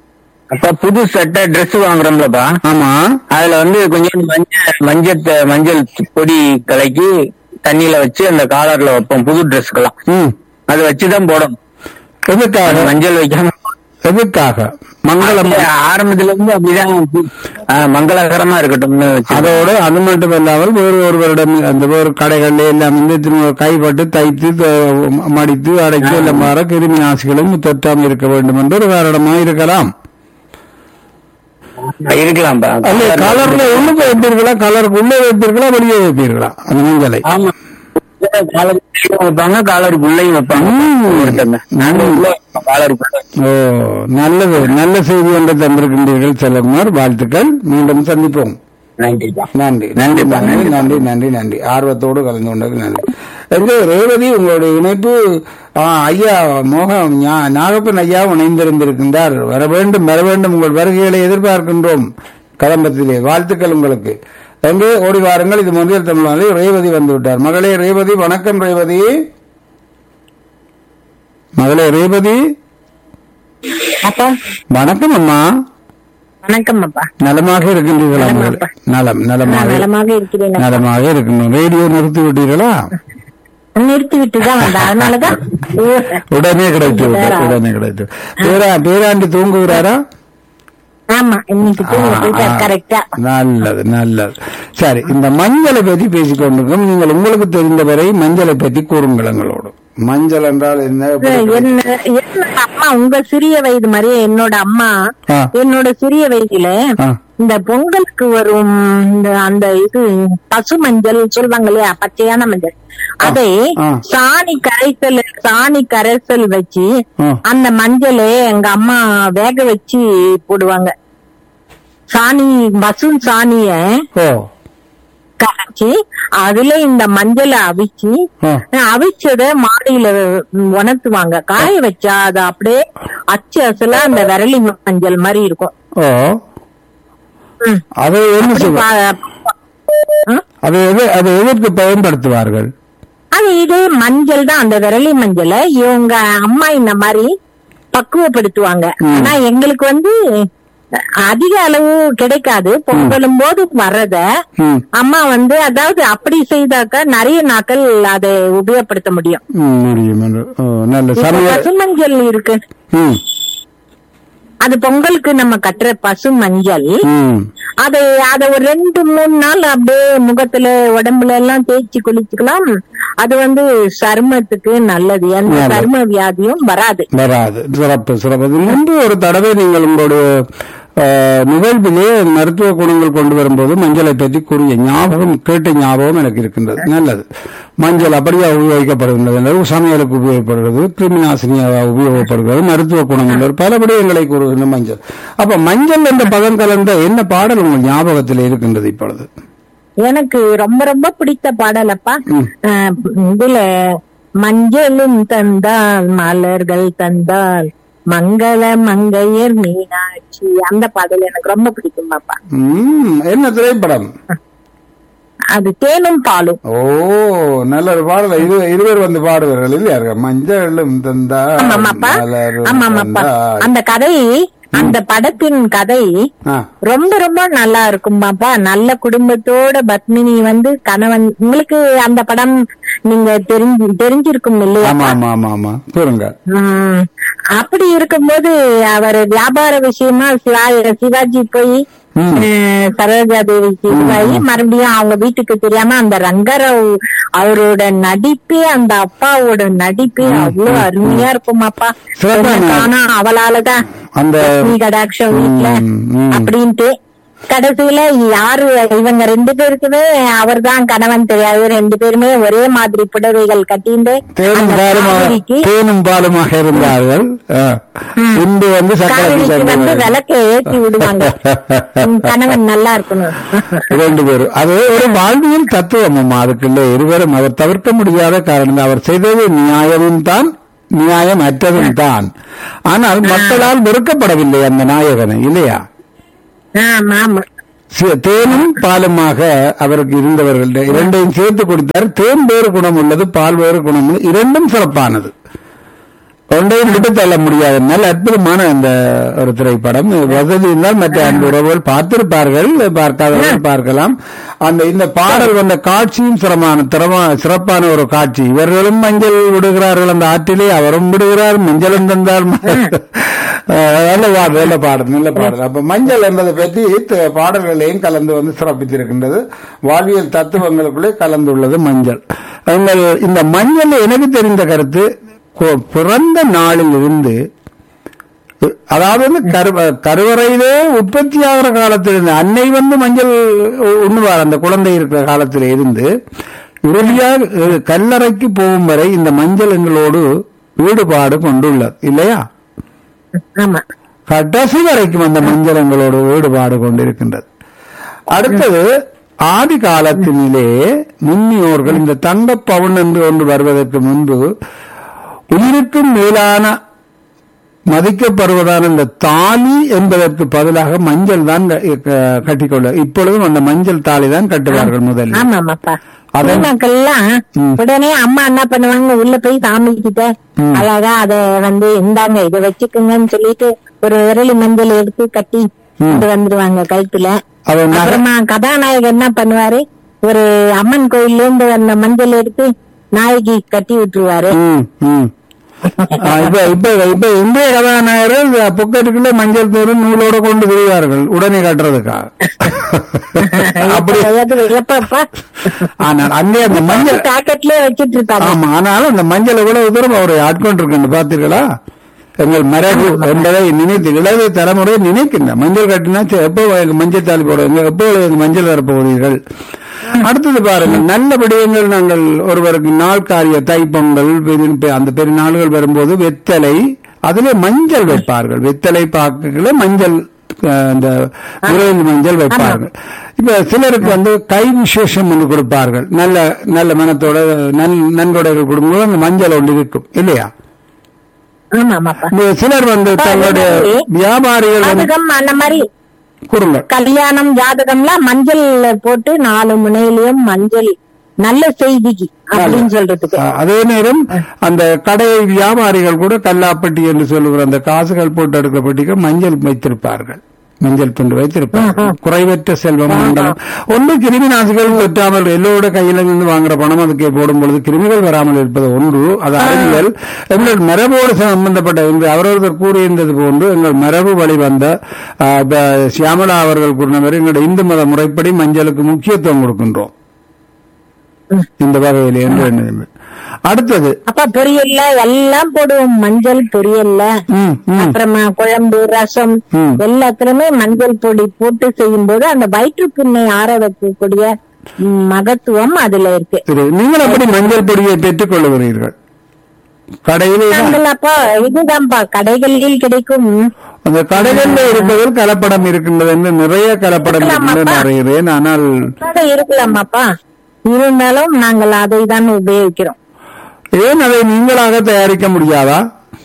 அப்ப புது சட்டை Dress வாங்குறோம்லப்பா ஆமா அதுல வந்து கொஞ்சம் மஞ்சள் மஞ்சத்தை மஞ்சள் பொடி கலக்கி தண்ணியில வச்சு அந்த காலர்ல வைப்போம் புது ட்ரெஸ்க்கெல்லாம் ம் அது வச்சுதான் போடணும் எதுக்காக மஞ்சள் வைக்காம எதுக்காக மங்களம் அது ஆரம்பத்துல இருந்து அப்படிதான் ஆ, மங்களகரமா இருக்கட்டும்னு வச்சு அதோடு அது மட்டும் இல்லாமல் வேறு ஒருவரிடம் அந்த வேறு கடைகள்ல எல்லாம் வந்து திரும்ப கைப்பட்டு தைத்து த- மடித்து அடைத்து எல்லாம் மாற கிருமி நாசிகளும் தொற்றாமல் இருக்க வேண்டும் என்று ஒரு காரணமா இருக்கலாம் இருக்கலாம்ப்பா அல்ல கலர்ல உள்ளுக்கு வைப்பீர்களா கலருக்கு உள்ளே வைப்பீர்களா வெளியே வைப்பீர்களா அந்த மஞ்சளை ஆமா காலர் வைப்பாங்க காலருக்குள்ளையும் வைப்பாங்க ஒருத்தங்க நாங்க உள்ள வைப்போம், காலருக்குள்ள ஓ நல்லது நல்ல செய்தி ஒன்றை தந்திருக்கின்றீர்கள் செல்லகுமார் வாழ்த்துக்கள் மீண்டும் சந்திப்போம் நன்றிப்பா நன்றி நன்றிப்பா, நன்றி நன்றி நன்றி நன்றி ஆர்வத்தோடு கலந்து கொண்டது நன்றி எங்க ரேவதி உங்களுடைய இணைப்பு ஆ, ஐயா மோகம் ஞா- நாகப்பன் ஐயா இணைந்திருந்திருக்கின்றார் வர வேண்டும் வர வேண்டும் உங்கள் வருகைகளை எதிர்பார்க்கின்றோம் கதம்பத்திலே வாழ்த்துக்கள் உங்களுக்கு எங்கே ஓடி வாருங்கள் இது முந்தைய தமிழ்நாளில் ரேவதி வந்து விட்டார் மகளே ரேவதி வணக்கம் ரேவதி மகளே ரேவதி அப்பா வணக்கம் அம்மா வணக்கம் அப்பா நலமாக இருக்கின்றீர்களா நலம் மகளே? அப்பா. நலம் நான் நலமாக நலமாக இருக்கிறேன் அப்பா. நலமாக இருக்கணும் ரேடியோ நிறுத்தி விட்டீர்களா நிறுத்தி விட்டு தான் வந்தேன் அதனாலதான் உடனே கிடைத்து விட்டது வேற. உடனே கிடைத்து பேரா பேராண்டி தூங்குகிறாரா ஆமா இன்னைக்கு தூங்க போயிட்டார் ஆ, கரெக்டா நல்லது நல்லது சரி இந்த மஞ்சளை பற்றி பேசிக் கொண்டிருக்கோம் நீங்கள் உங்களுக்கு தெரிந்தவரை மஞ்சளை பற்றி கூறுங்கள் எங்களோடு மஞ்சள் என்றால் என்ன எப்படி- என்ன என்னோட அம்மா உங்க சிறிய வயது மாதிரி என்னோட அம்மா ஆ. என்னோட சிறிய வயதுல ஆ. இந்த பொங்கலுக்கு வரும் இந்த அந்த இது பசு மஞ்சள் சொல்லுவாங்க இல்லையா பச்சையான மஞ்சள் அதை ஆ. சாணி கரைசல் சாணி கரைசல் வச்சு ஆ. அந்த மஞ்சளை எங்க அம்மா வேக வச்சு போடுவாங்க சாணி பசு சாணிய ஓ கரைச்சி அதுல இந்த மஞ்சளை அவிச்சு ஆ. அவிச்சத மாடியில உணர்த்துவாங்க காய வச்சா அது அப்படியே அச்சு அசலா அந்த விரலி மஞ்சள் மாதிரி இருக்கும் ஓ ம். அதை என்ன அப்படி செய்வார் பா- ஆ? அதை எது அதை எதற்கு பயன்படுத்துவார்கள் அது இதே மஞ்சள் தான் அந்த விரலி மஞ்சளை இவங்க அம்மா இந்த மாதிரி பக்குவப்படுத்துவாங்க ஆனா எங்களுக்கு வந்து அதிக அளவு கிடைக்காது பொங்கலும் போது வர்றத ம். அம்மா வந்து அதாவது அப்படி செய்தாக்க நிறைய நாட்கள் அதை உபயோகப்படுத்த முடியும் ம், முடியும் என்று. ஓ, நல்ல இப்ப சமையல் பசு மஞ்சள் இருக்கு ம், அது பொங்கலுக்கு நம்ம கட்டுற பசு மஞ்சள் ம். அது அத ஒரு ரெண்டு மூணு நாள் அப்படியே முகத்துல உடம்புல எல்லாம் தேய்ச்சி குளிச்சுக்கலாம் அது வந்து சருமத்துக்கு நல்லது எந்த நல்லது. சரும வியாதியும் வராது வராது சிறப்பு சிறப்பு இது முன்பு ஒரு தடவை நீங்கள் உங்களுடைய அஹ், நிகழ்விலே மருத்துவ குணங்கள் கொண்டு வரும்போது மஞ்சளை பற்றி கூறிய ஞாபகம் கேட்ட ஞாபகம் எனக்கு இருக்கின்றது நல்லது மஞ்சள் அப்படியே உபயோகிக்கப்படுகின்றது அல்லது சமையலுக்கு உபயோகப்படுகிறது கிருமி நாசினியாக உபயோகப்படுகிறது மருத்துவ குணம் உள்ளது பல விடயங்களை கூறுகின்ற மஞ்சள் அப்ப மஞ்சள் என்ற பதம் கலந்த என்ன பாடல் உங்கள் ஞாபகத்தில் இருக்கின்றது இப்பொழுது எனக்கு ரொம்ப ரொம்ப பிடித்த பாடலப்பா அஹ், இதுல மஞ்சளும் தந்தால் மலர்கள் தந்தால் மங்கள மங்கையர் மீனாட்சி அந்த பாடல் எனக்கு ரொம்ப பிடிக்கும் பாப்பா ம், என்ன திரைப்படம் அது தேனும் பாலும் ஓ நல்ல ஒரு பாடல் இரு இருவர் வந்து பாடுவார்கள் இல்லையா மஞ்சளும் தந்தா ஆமாமாப்பா மலரும் ஆமாமாப்பா தந்தாய். அந்த கதை அந்த படத்தின் கதை ஆ, ரொம்ப ரொம்ப நல்லா இருக்கும் பாப்பா நல்ல குடும்பத்தோட பத்மினி வந்து கணவன் உங்களுக்கு அந்த படம் நீங்க தெரிஞ்சு தெரிஞ்சிருக்கும் இல்லையா ஆமா ஆமா ஆமா ஆமா கூறுங்க உம், அப்படி இருக்கும்போது அவர் வியாபார விஷயமா சிவா- சிவாஜி போய் ம். அஹ், சரோஜா தேவிக்கு இதுவாகி மறுபடியும் அவங்க வீட்டுக்கு தெரியாம அந்த ரங்கராவ் அவரோட நடிப்பே அந்த அப்பாவோட நடிப்பே அவ்வளவு அருமையா இருக்குமாப்பா சிறப்பான- ஆனா அவளாலதான் அந்த லட்சுமி கடாட்சம் வீட்டுல ம், ம். அப்படின்ட்டு கடைசியில யாரு இவங்க ரெண்டு பேருக்குமே அவர்தான் கணவன் தெரியாது ரெண்டு பேருமே ஒரே மாதிரி புடவைகள் கட்டிண்டு தேனும் அந்த பாலுமாக காவிரிக்கு தேனும் பாலுமாக இருந்தார்கள் ஆ. இன்று வந்து சக்கரை காவிரிக்கு வந்து சேர்ந்தவர்கள். விளக்க ஏற்றி விடுவாங்க உன் கணவன் நல்லா இருக்கணும் இரண்டு பேரும் அது ஒரு வாழ்வியல் தத்துவம் அம்மா அதுக்குள்ள இருவரும் அவர் தவிர்க்க முடியாத காரணம் அவர் செய்தது நியாயமும் தான் நியாயம் அற்றதும் தான் ஆனால் மக்களால் வெறுக்கப்படவில்லை அந்த நாயகனை இல்லையா ஆமா ஆமா சி- தேனும் பாலுமாக அவருக்கு இருந்தவர்கள் இரண்டையும் சேர்த்து கொடுத்தார் தேன் வேறு குணம் உள்ளது பால் வேறு குணம் உள்ளது இரண்டும் சிறப்பானது ஒன்றையும் விட்டு தள்ள முடியாது நல்ல அற்புதமான அந்த ஒரு திரைப்படம் வசதி இருந்தால் மற்ற அன்பு உறவுகள் பார்த்திருப்பார்கள் பார்க்காதவர்கள் பார்க்கலாம் அந்த இந்த பாடல் வந்த காட்சியும் சிரமான திறமா சிறப்பான ஒரு காட்சி இவர்களும் மஞ்சள் விடுகிறார்கள் அந்த ஆற்றிலே அவரும் விடுகிறார் மஞ்சளும் தந்தார் அஹ் நல்ல பாடல் நல்ல பாடல் நல்ல பாடல் அப்ப மஞ்சள் என்பதை பற்றி த- பாடல்களையும் கலந்து வந்து சிறப்பித்திருக்கின்றது வாழ்வியல் தத்துவங்களுக்குள்ளே கலந்துள்ளது மஞ்சள் எங்கள் இந்த மஞ்சள் எனக்கு தெரிந்த கருத்து கொ- பிறந்த நாளில் இருந்து அதாவது வந்து கரு கருவறையிலே உற்பத்தி ஆகிற காலத்தில் இருந்து அன்னை வந்து மஞ்சள் உ- உண்ணுவார் அந்த குழந்தை இருக்கிற காலத்தில் இருந்து இறுதியாக அஹ், கல்லறைக்கு போகும் வரை இந்த மஞ்சள் எங்களோடு ஈடுபாடு கொண்டுள்ளது இல்லையா ஆமா கடைசி வரைக்கும் அந்த மஞ்சள் எங்களோடு ஈடுபாடு கொண்டிருக்கின்றது அடுத்தது ஆதி காலத்திலே முன்னியோர்கள் இந்த தங்க பவுன் என்று ஒன்று வருவதற்கு முன்பு உயிருக்கும் மேலான மதிக்கப்படுவதான இந்த தாலி என்பதற்கு பதிலாக மஞ்சள் தான் க- க- கட்டிக்கொள்ள இப்பொழுதும் அந்த மஞ்சள் தாலி தான் கட்டுவார்கள் முதலில் ஆமா ஆமாப்பா அதான். மக்கள்லாம் ம். உடனே அம்மா என்ன பண்ணுவாங்க உள்ள போய் சாமி கிட்ட ம். அழகா அத வந்து இந்தாங்க இத வச்சுக்குங்கன்னு சொல்லிட்டு ஒரு விரலி மஞ்சள் எடுத்து கட்டி ம். கொண்டு வந்துருவாங்க கழுத்துல அது நகை- அப்புறமா கதாநாயகர் என்ன பண்ணுவாரு ஒரு அம்மன் கோயில்ல இருந்து அந்த மஞ்சள் எடுத்து நாய்க்கு கட்டி விட்டுருவாரு ம், ம். ஆ, இப்ப இப்ப இப்ப இந்திய கதாநாயகர்கள் பொக்கெட்டுக்குள்ள மஞ்சள் தூள் நூலோட கொண்டு விடுவார்கள் உடனே கட்டுறதுக்காக அப்படி அதாவது எப்பப்பா ஆனால் அங்கே அந்த மஞ்சள் பாக்கெட்லயே வச்சிட்டு இருப்பாங்க ஆமா ஆனாலும் அந்த மஞ்சள் எவ்வளவு தூரம் அவரை ஆட்கொண்டிருக்கேன் பார்த்தீர்களா எங்கள் மரபு என்பதை நினைத்து இளைய தலைமுறை நினைக்கின்ற மஞ்சள் கட்டினா சரி, எப்போ எங்க மஞ்சள் தாலி போடுவீங்க எப்போ எங்க மஞ்சள் வர போவீர்கள் அடுத்தது பாருங்கள் நல்ல விடயங்கள் நாங்கள் ஒருவருக்கு நாள் காரிய தைப்பொங்கல் பெரு- அந்த பெருநாள்கள் வரும்போது வெத்தலை அதிலே மஞ்சள் வைப்பார்கள் வெத்தலை பாக்குகளை மஞ்சள் அஹ், அந்த விரைந்து மஞ்சள் வைப்பார்கள் இப்ப சிலருக்கு வந்து கை விசேஷம் ஒன்று கொடுப்பார்கள் நல்ல நல்ல மனத்தோட நன் நன்கொடைகள் கொடுக்கும்போது அந்த மஞ்சள் ஒன்று இருக்கும் இல்லையா ஆமா ஆமாப்பா இந்த சிலர் வந்து தங்களுடைய வியாபாரிகள் வந்து ஜாதகம் அந்த மாதிரி கூறுங்கள் கல்யாணம் ஜாதகம்லாம் மஞ்சள் போட்டு நாலு முனையிலயும் மஞ்சள் நல்ல செய்திக்கு அப்படின்னு சொல்றதுக்கு அஹ், அதே நேரம் அந்த கடை வியாபாரிகள் கூட கல்லாப்பட்டி என்று சொல்லுகிற அந்த காசுகள் போட்டு எடுக்கிற பெட்டிக்கு மஞ்சள் வைத்திருப்பார்கள் மஞ்சள் துண்டு வைத்திருப்பார்கள் குறைவற்ற செல்வம் மண்டலம் ஒன்று கிருமி நாசிகள் வெட்டாமல் எல்லோருட கையில இருந்து வாங்குற பணம் அதுக்கு போடும் பொழுது கிருமிகள் வராமல் இருப்பது ஒன்று அது அறிவியல் எங்கள் மரபோடு சம்பந்தப்பட்ட என்று அவரவர் கூறியிருந்தது போன்று எங்கள் மரபு வழி வந்த அஹ், இப்ப சியாமலா அவர்கள் கூறினவர் எங்களுடைய இந்து மத முறைப்படி மஞ்சளுக்கு முக்கியத்துவம் கொடுக்கின்றோம் இந்த வகையில் என்று எண்ணுகின்றேன். அடுத்தது அப்ப பொரியல்ல எல்லாம் போடுவோம் மஞ்சள் பொரியல்ல ம், ம். அப்புறமா குழம்பு ரசம் ம். எல்லாத்துலயுமே மஞ்சள் பொடி போட்டு செய்யும் போது அந்த வயிற்றுப்புண்ணை ஆற வைக்கக்கூடிய ம், மகத்துவம் அதுல இருக்கு சரி நீங்கள் எப்படி மஞ்சள் பொடியை பெற்றுக் கொள்ளுகிறீர்கள் கடையில் நாங்கள் அப்ப இதுதான்ப்பா கடைகளில் கிடைக்கும் அந்த கடைகளில் இருப்பதில் கலப்படம் இருக்கின்றது என்று நிறைய கலப்படம் இருக்கின்றது அறிகிறேன் ஆனால் அது இருக்கலாமாப்பா இருந்தாலும் நாங்கள் அதை தான் உபயோகிக்கிறோம் ஏன் அதை நீங்களாக தயாரிக்க முடியாதா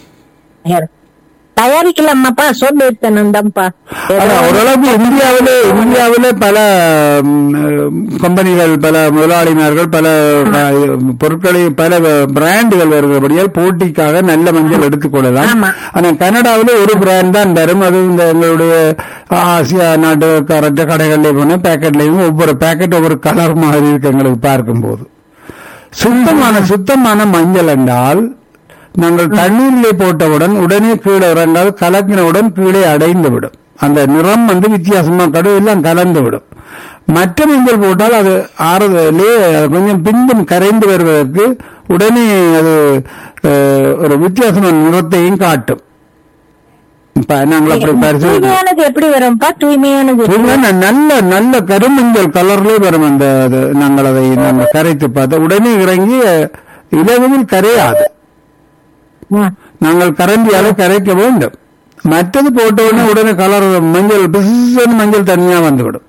தயாரிக்கலாமாப்பா சோம்பேறித்தனம் தான்ப்பா ஆனா ஓரளவுக்கு இந்தியாவிலே இந்தியாவிலே பல ம், கம்பெனிகள் பல முதலாளிமார்கள் பல அஹ், பொருட்களை பல பிராண்டுகள் வருகிறபடியால் போட்டிக்காக நல்ல மஞ்சள் எடுத்துக்கொள்ளலாம் ஆமா. ஆனா கனடாவிலே ஒரு பிராண்ட் தான் வரும் அது இந்த எங்களுடைய ஆசியா நாட்டுக்காரற்ற கடைகளிலே போன பேக்கெட்லயும் ஒவ்வொரு பேக்கெட் ஒவ்வொரு கலர் மாதிரி இருக்கு எங்களுக்கு பார்க்கும்போது சுத்தமான சுத்தமான மஞ்சள் என்றால் நாங்கள் தண்ணீரிலே போட்டவுடன் உடனே கீழே இறங்காது கலக்கினவுடன் கீழே அடைந்து விடும் அந்த நிறம் வந்து வித்தியாசமா கடு எல்லாம் கலந்து விடும் மற்ற மஞ்சள் போட்டால் அது ஆறுதலே அது கொஞ்சம் பின்பும் கரைந்து வருவதற்கு உடனே அது அஹ், ஒரு வித்தியாசமான நிறத்தையும் காட்டும் இப்ப நாங்கள் அப்படி பரிசோதனை தூய்மையானது எப்படி வரும்ப்பா தூய்மையானது எப்படி உண்மையான நல்ல நல்ல கருமஞ்சள் கலர்லயே வரும் அந்த அது நாங்கள் அதை நாங்கள் கரைத்து பார்த்தா உடனே இறங்கி இலகுவில் கரையாது வரும்? நாங்கள் கரண்டியால கரைக்க வேண்டும் மற்றது போட்ட உடனே உடனே கலர் மஞ்சள் பிசுன்னு மஞ்சள் தனியா வந்துவிடும்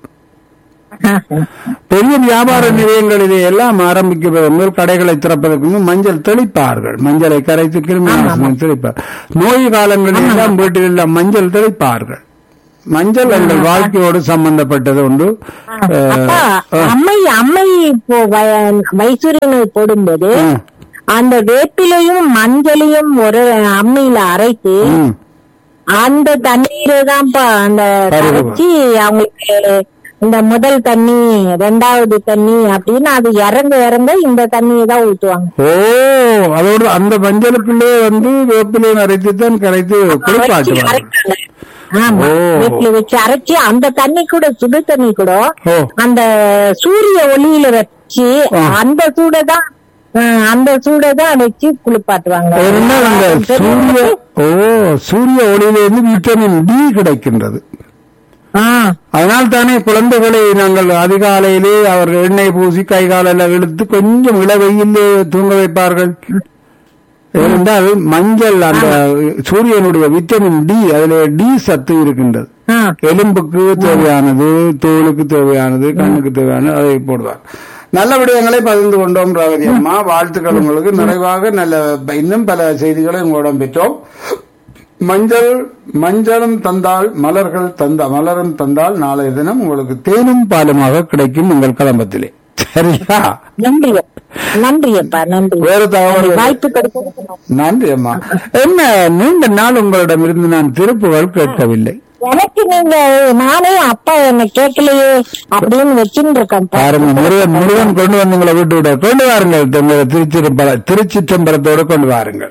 பெரிய வியாபார நிலையங்களிலே எல்லாம் ஆரம்பிக்க முதல் கடைகளை திறப்பதற்கு முன் மஞ்சள் தெளிப்பார்கள் மஞ்சளை கரைத்து கிருமி நாசினி தெளிப்பார் நோய் காலங்களில் எல்லாம் வீட்டில் எல்லாம் மஞ்சள் தெளிப்பார்கள் மஞ்சள் எங்கள் வாழ்க்கையோடு சம்பந்தப்பட்டது ஒன்று அப்பா அஹ், அம்மை அம்மை இப்போ வ- வைசூரியனை போடும்போது ம். அந்த வேப்பிலையும் மஞ்சளையும் ஒரு அம்மியில அரைத்து ம். அந்த தண்ணீரை தான்ப்பா அந்த பருவம். கரைச்சி அவங்களுக்கு இந்த முதல் தண்ணி ரெண்டாவது தண்ணி அப்படின்னு அது இறங்க இறங்க இந்த தண்ணியை தான் ஊத்துவாங்க ஓ அதோட அந்த மஞ்சளுக்குள்ளே வந்து வேப்பிலை அரைத்து தான் கரைத்து வச்சு குளிப்பாட்டுவாங்க அரைப்பாங்க. ஆமா ஓ. வீட்டுல வச்சு அரைச்சு அந்த தண்ணி கூட சுடு தண்ணி கூட ஓ. அந்த சூரிய ஒளியில வச்சு ஆ. அந்த சூட தான் அந்த சூட தான் வச்சு குளிப்பாட்டுவாங்க ஒரு நாள் அந்த சூரிய ஓ சூரிய ஒளியிலிருந்து விட்டமின் டி கிடைக்கின்றது ஆ, அதனால் தானே குழந்தைகளை நாங்கள் அதிகாலையிலே அவர்கள் எண்ணெய் பூசி கை காலெல்லாம் இழுத்து கொஞ்சம் இளவெயிலே தூங்க வைப்பார்கள் ஏனென்றால் மஞ்சள் அந்த சூரியனுடைய விட்டமின் டி அதுல டி சத்து இருக்கின்றது ஆ. எலும்புக்கு தேவையானது தோலுக்கு தேவையானது கண்ணுக்கு தேவையானது அதை போடுவார் நல்ல விடயங்களை பகிர்ந்து கொண்டோம் ராவதி அம்மா வாழ்த்துக்கள் உங்களுக்கு நிறைவாக நல்ல இன்னும் பல செய்திகளை உங்களிடம் பெற்றோம் மஞ்சள் மஞ்சளும் தந்தால் மலர்கள் தந்த மலரும் தந்தால் நாளைய தினம் உங்களுக்கு தேனும் பாலுமாக கிடைக்கும் உங்கள் கதம்பத்திலே சரியா நன்றி நன்றி அப்பா நன்றி வேறு தகவல் வாய்ப்பு கொடுக்க நன்றி அம்மா என்ன நீண்ட நாள் உங்களிடமிருந்து நான் திருப்புகள் கேட்கவில்லை எனக்கு நீங்க நானே அப்பா என்ன கேட்கலையே அப்படின்னு வச்சுட்டு இருக்கேன் பாருங்க முருகன் முருகன் கொண்டு வந்து உங்களை விட்டு விட கொண்டு வாருங்கள் உங்களை திருச்சிற்றம்பல திருச்சிற்றம்பலத்தோடு கொண்டு வாருங்கள்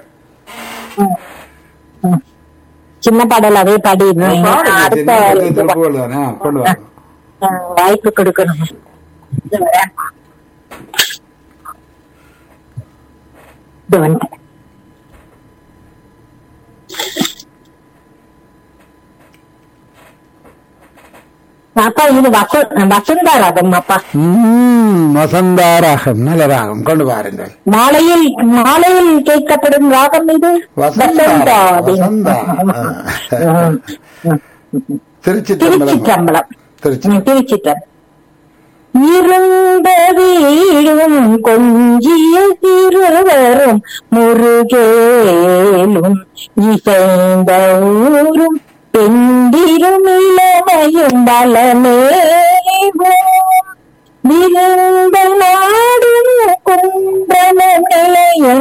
சின்ன பாடல் அதே பாடிடுறேன் அடுத்த திருப்புகள் தானே கொண்டு வாருங்க அஹ், வாய்ப்பு கொடுக்கணும் இதோ வரேன். இதோ வந்துட்டேன். அப்பா இது வச வசந்தா ராகம் அப்பா ம், வசந்தாராகம் நல்ல ராகம் கொண்டு வாருங்கள் மாலையில் மாலையில் கேட்கப்படும் ராகம் இது வசந்தா வசந்தா வசந்தா திருச்சிற்றம்பலம் திருச்சிற்றம்பலம் திருச்சி ம், திருச்சிற்றம்பலம் இருந்த வீடும் கொஞ்சிய சிறுவரும் முருகேலும் இசைந்த ஊரும் பெண்டிரும் இளமையும் பலமேவும் விருந்த நாடும் குந்தன நிலையன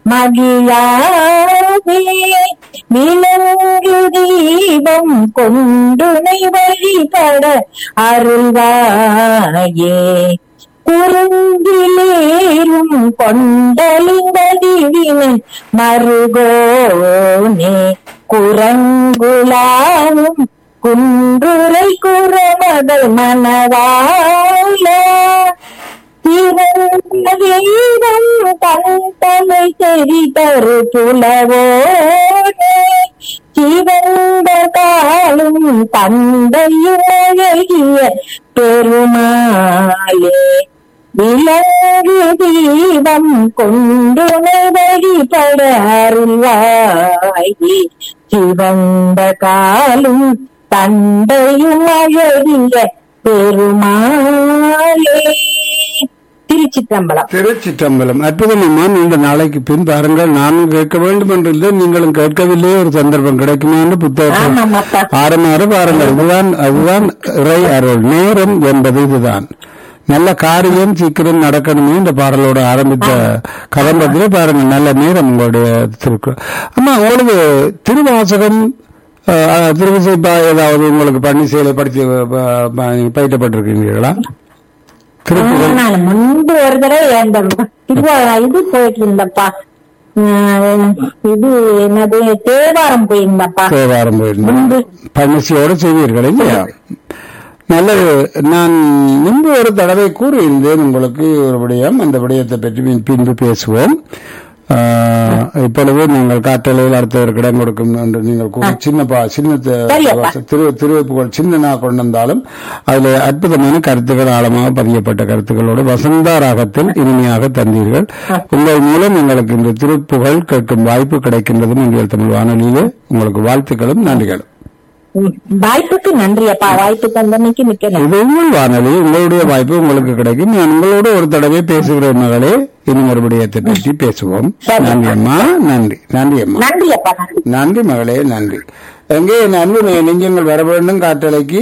மகிழாதே விலங்கு தீபம் கொண்டுனை வழிபட அருள்வாயே குறுங்கிலேரும் கொண்டலிந்ததிவினை மருகோனே குரங்குலாவும் குன்றுரை குறமகள் மனவாள வீரம் தன் தலை செறி தரு புலவோனே சிவந்த காலும் தந்தையும் அழகிய பெருமாளே விலங்கு தீபம் கொண்டு வழிபட அருள்வாயே சிவந்த காலும் தந்தையும் அழகிய பெருமாளே திருச்சிற்றம்பலம் திருச்சிற்றம்பலம் அற்புதம் அம்மா நீண்ட நாளைக்கு பின் பாருங்கள் நானும் கேட்க வேண்டும் என்று இல்லை நீங்களும் கேட்கவில்லை ஒரு சந்தர்ப்பம் கிடைக்குமா என்று புத்தகத்தை ஆமாம் அப்பா ஆறுமாறு பாருங்கள் இதுதான் அதுதான் இறை அருள் நேரம் என்பது இதுதான் நல்ல காரியம் சீக்கிரம் நடக்கணுமே இந்த பாடலோட ஆரம்பித்த கதம்பத்திலே பாருங்கள் நல்ல நேரம் உங்களுடைய திருக்கு அம்மா உங்களுக்கு திருவாசகம் அஹ், திருவிசைப்பா ஏதாவது உங்களுக்கு பன்னிசையில படிச்சு அஹ், ப- பயிற்றப்பட்டிருக்கீங்களா திருப்புகள் நான் முன்பு ஒரு தடவை அந்த திருவாரூர் இது போயிட்டு இருந்தப்பா உம், இது என்னது தேவாரம் போயிருந்தப்பா தேவாரம் போயிருந்தேன் பழனிசியோட செய்வீர்கள் இல்லையா நல்லது நான் முன்பு ஒரு தடவை கூறியிருந்தேன் உங்களுக்கு ஒரு விடயம் அந்த விடயத்தை பற்றி பின்- பின்பு பேசுவோம் ஆஹ், இப்பொழுது நீங்கள் காற்றலையில் அடுத்தவருக்கு இடம் கொடுக்கும் என்று நீங்கள் கூறி சின்ன பா சின்ன த- சரியப்பா. திரு திருவைப்புகள் சின்னனா கொண்டு வந்தாலும் அதுல அற்புதமான கருத்துக்கள் ஆழமாக பதியப்பட்ட கருத்துக்களோடு வசந்தா ராகத்தில் இனிமையாக தந்தீர்கள் உங்கள் மூலம் எங்களுக்கு இந்த திருப்புகள் கேட்கும் வாய்ப்பு கிடைக்கின்றது நீங்கள் தமிழ் வானொலியிலே உங்களுக்கு வாழ்த்துக்களும் நன்றிகளும் உம், வாய்ப்புக்கு நன்றி அப்பா வாய்ப்பு தந்தமைக்கு மிக்க நன்றி இது உங்கள் வானொலி உங்களுடைய வாய்ப்பு உங்களுக்கு கிடைக்கும் நான் உங்களோடு ஒரு தடவை பேசுகிறேன் மகளே இனி ஒரு விடயத்தை பற்றி பேசுவோம் நன்றி அம்மா நன்றி நன்றி அம்மா நன்றி அப்பா நன்றி நன்றி மகளே நன்றி எங்கே என் அன்பு நெ- நெஞ்சங்கள் வர வேண்டும் காற்றலைக்கு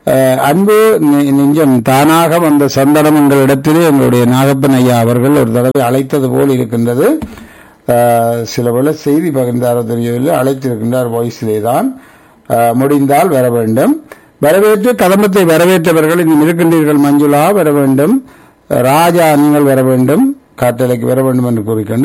அஹ், அன்பு நெ- நெஞ்சம் தானாக வந்த சந்தனம் என்ற இடத்திலே எங்களுடைய நாகப்பன் ஐயா அவர்கள் ஒரு தடவை அழைத்தது போல் இருக்கின்றது அஹ், சில வேளை செய்தி பகிர்ந்தாரோ தெரியவில்லை அழைத்திருக்கின்றார் வாய்ஸிலே தான் அஹ், முடிந்தால் வர வேண்டும் வரவேற்று கதம்பத்தை வரவேற்றவர்கள் இன்னும் இருக்கின்றீர்கள் மஞ்சுளா வர வேண்டும் ராஜா நீங்கள் வர வேண்டும் காட்டலைக்கு வர வேண்டும் என்று கூறிக்கொண்டு